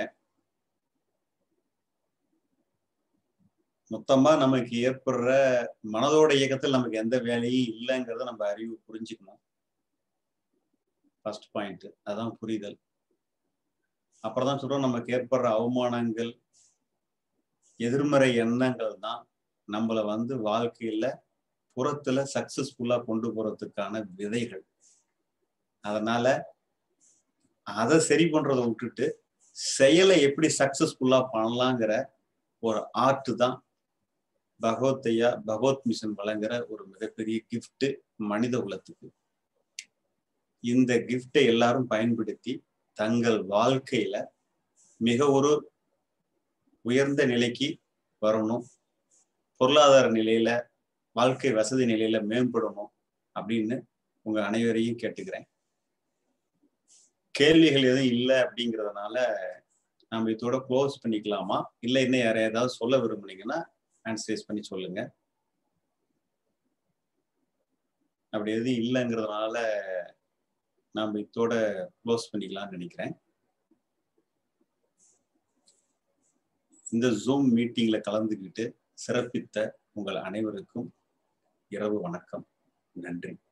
மொத்தமா நமக்கு ஏற்படுற மனதோட இயக்கத்தில் நமக்கு எந்த வேலையும் இல்லைங்கிறத நம்ம அறிவு புரிஞ்சுக்கணும் ஃபர்ஸ்ட் பாயிண்ட் அதான் புரிதல் அப்புறம் தான் சொல்றோம் நமக்கு ஏற்படுற அவமானங்கள் எதிர்மறை எண்ணங்கள் தான் நம்மளை வந்து வாழ்க்கையில புறத்துல சக்சஸ்ஃபுல்லா கொண்டு போறதுக்கான விதைகள் அதனால அதை சரி பண்றதை விட்டுட்டு செயலை எப்படி சக்சஸ்ஃபுல்லா பண்ணலாங்கிற ஒரு ஆர்ட் தான் பகவத்தையா பகவத் மிஷன் வழங்குற ஒரு மிகப்பெரிய கிஃப்ட் மனித குலத்துக்கு இந்த கிஃப்டை எல்லாரும் பயன்படுத்தி தங்கள் வாழ்க்கையில மிக ஒரு உயர்ந்த நிலைக்கு வரணும் பொருளாதார நிலையில வாழ்க்கை வசதி நிலையில மேம்படணும் அப்படின்னு உங்க அனைவரையும் கேட்டுக்கிறேன் கேள்விகள் எதுவும் இல்லை அப்படிங்கிறதுனால நம்ம இதோட க்ளோஸ் பண்ணிக்கலாமா இல்லை இன்னும் யார ஏதாவது சொல்ல விரும்புனீங்கன்னா ஆன்சரைஸ் பண்ணி சொல்லுங்க அப்படி எதுவும் இல்லைங்கிறதுனால நாம் இதோட க்ளோஸ் பண்ணிக்கலாம்னு நினைக்கிறேன் இந்த ஜூம் மீட்டிங்ல கலந்துக்கிட்டு சிறப்பித்த உங்கள் அனைவருக்கும் இரவு வணக்கம் நன்றி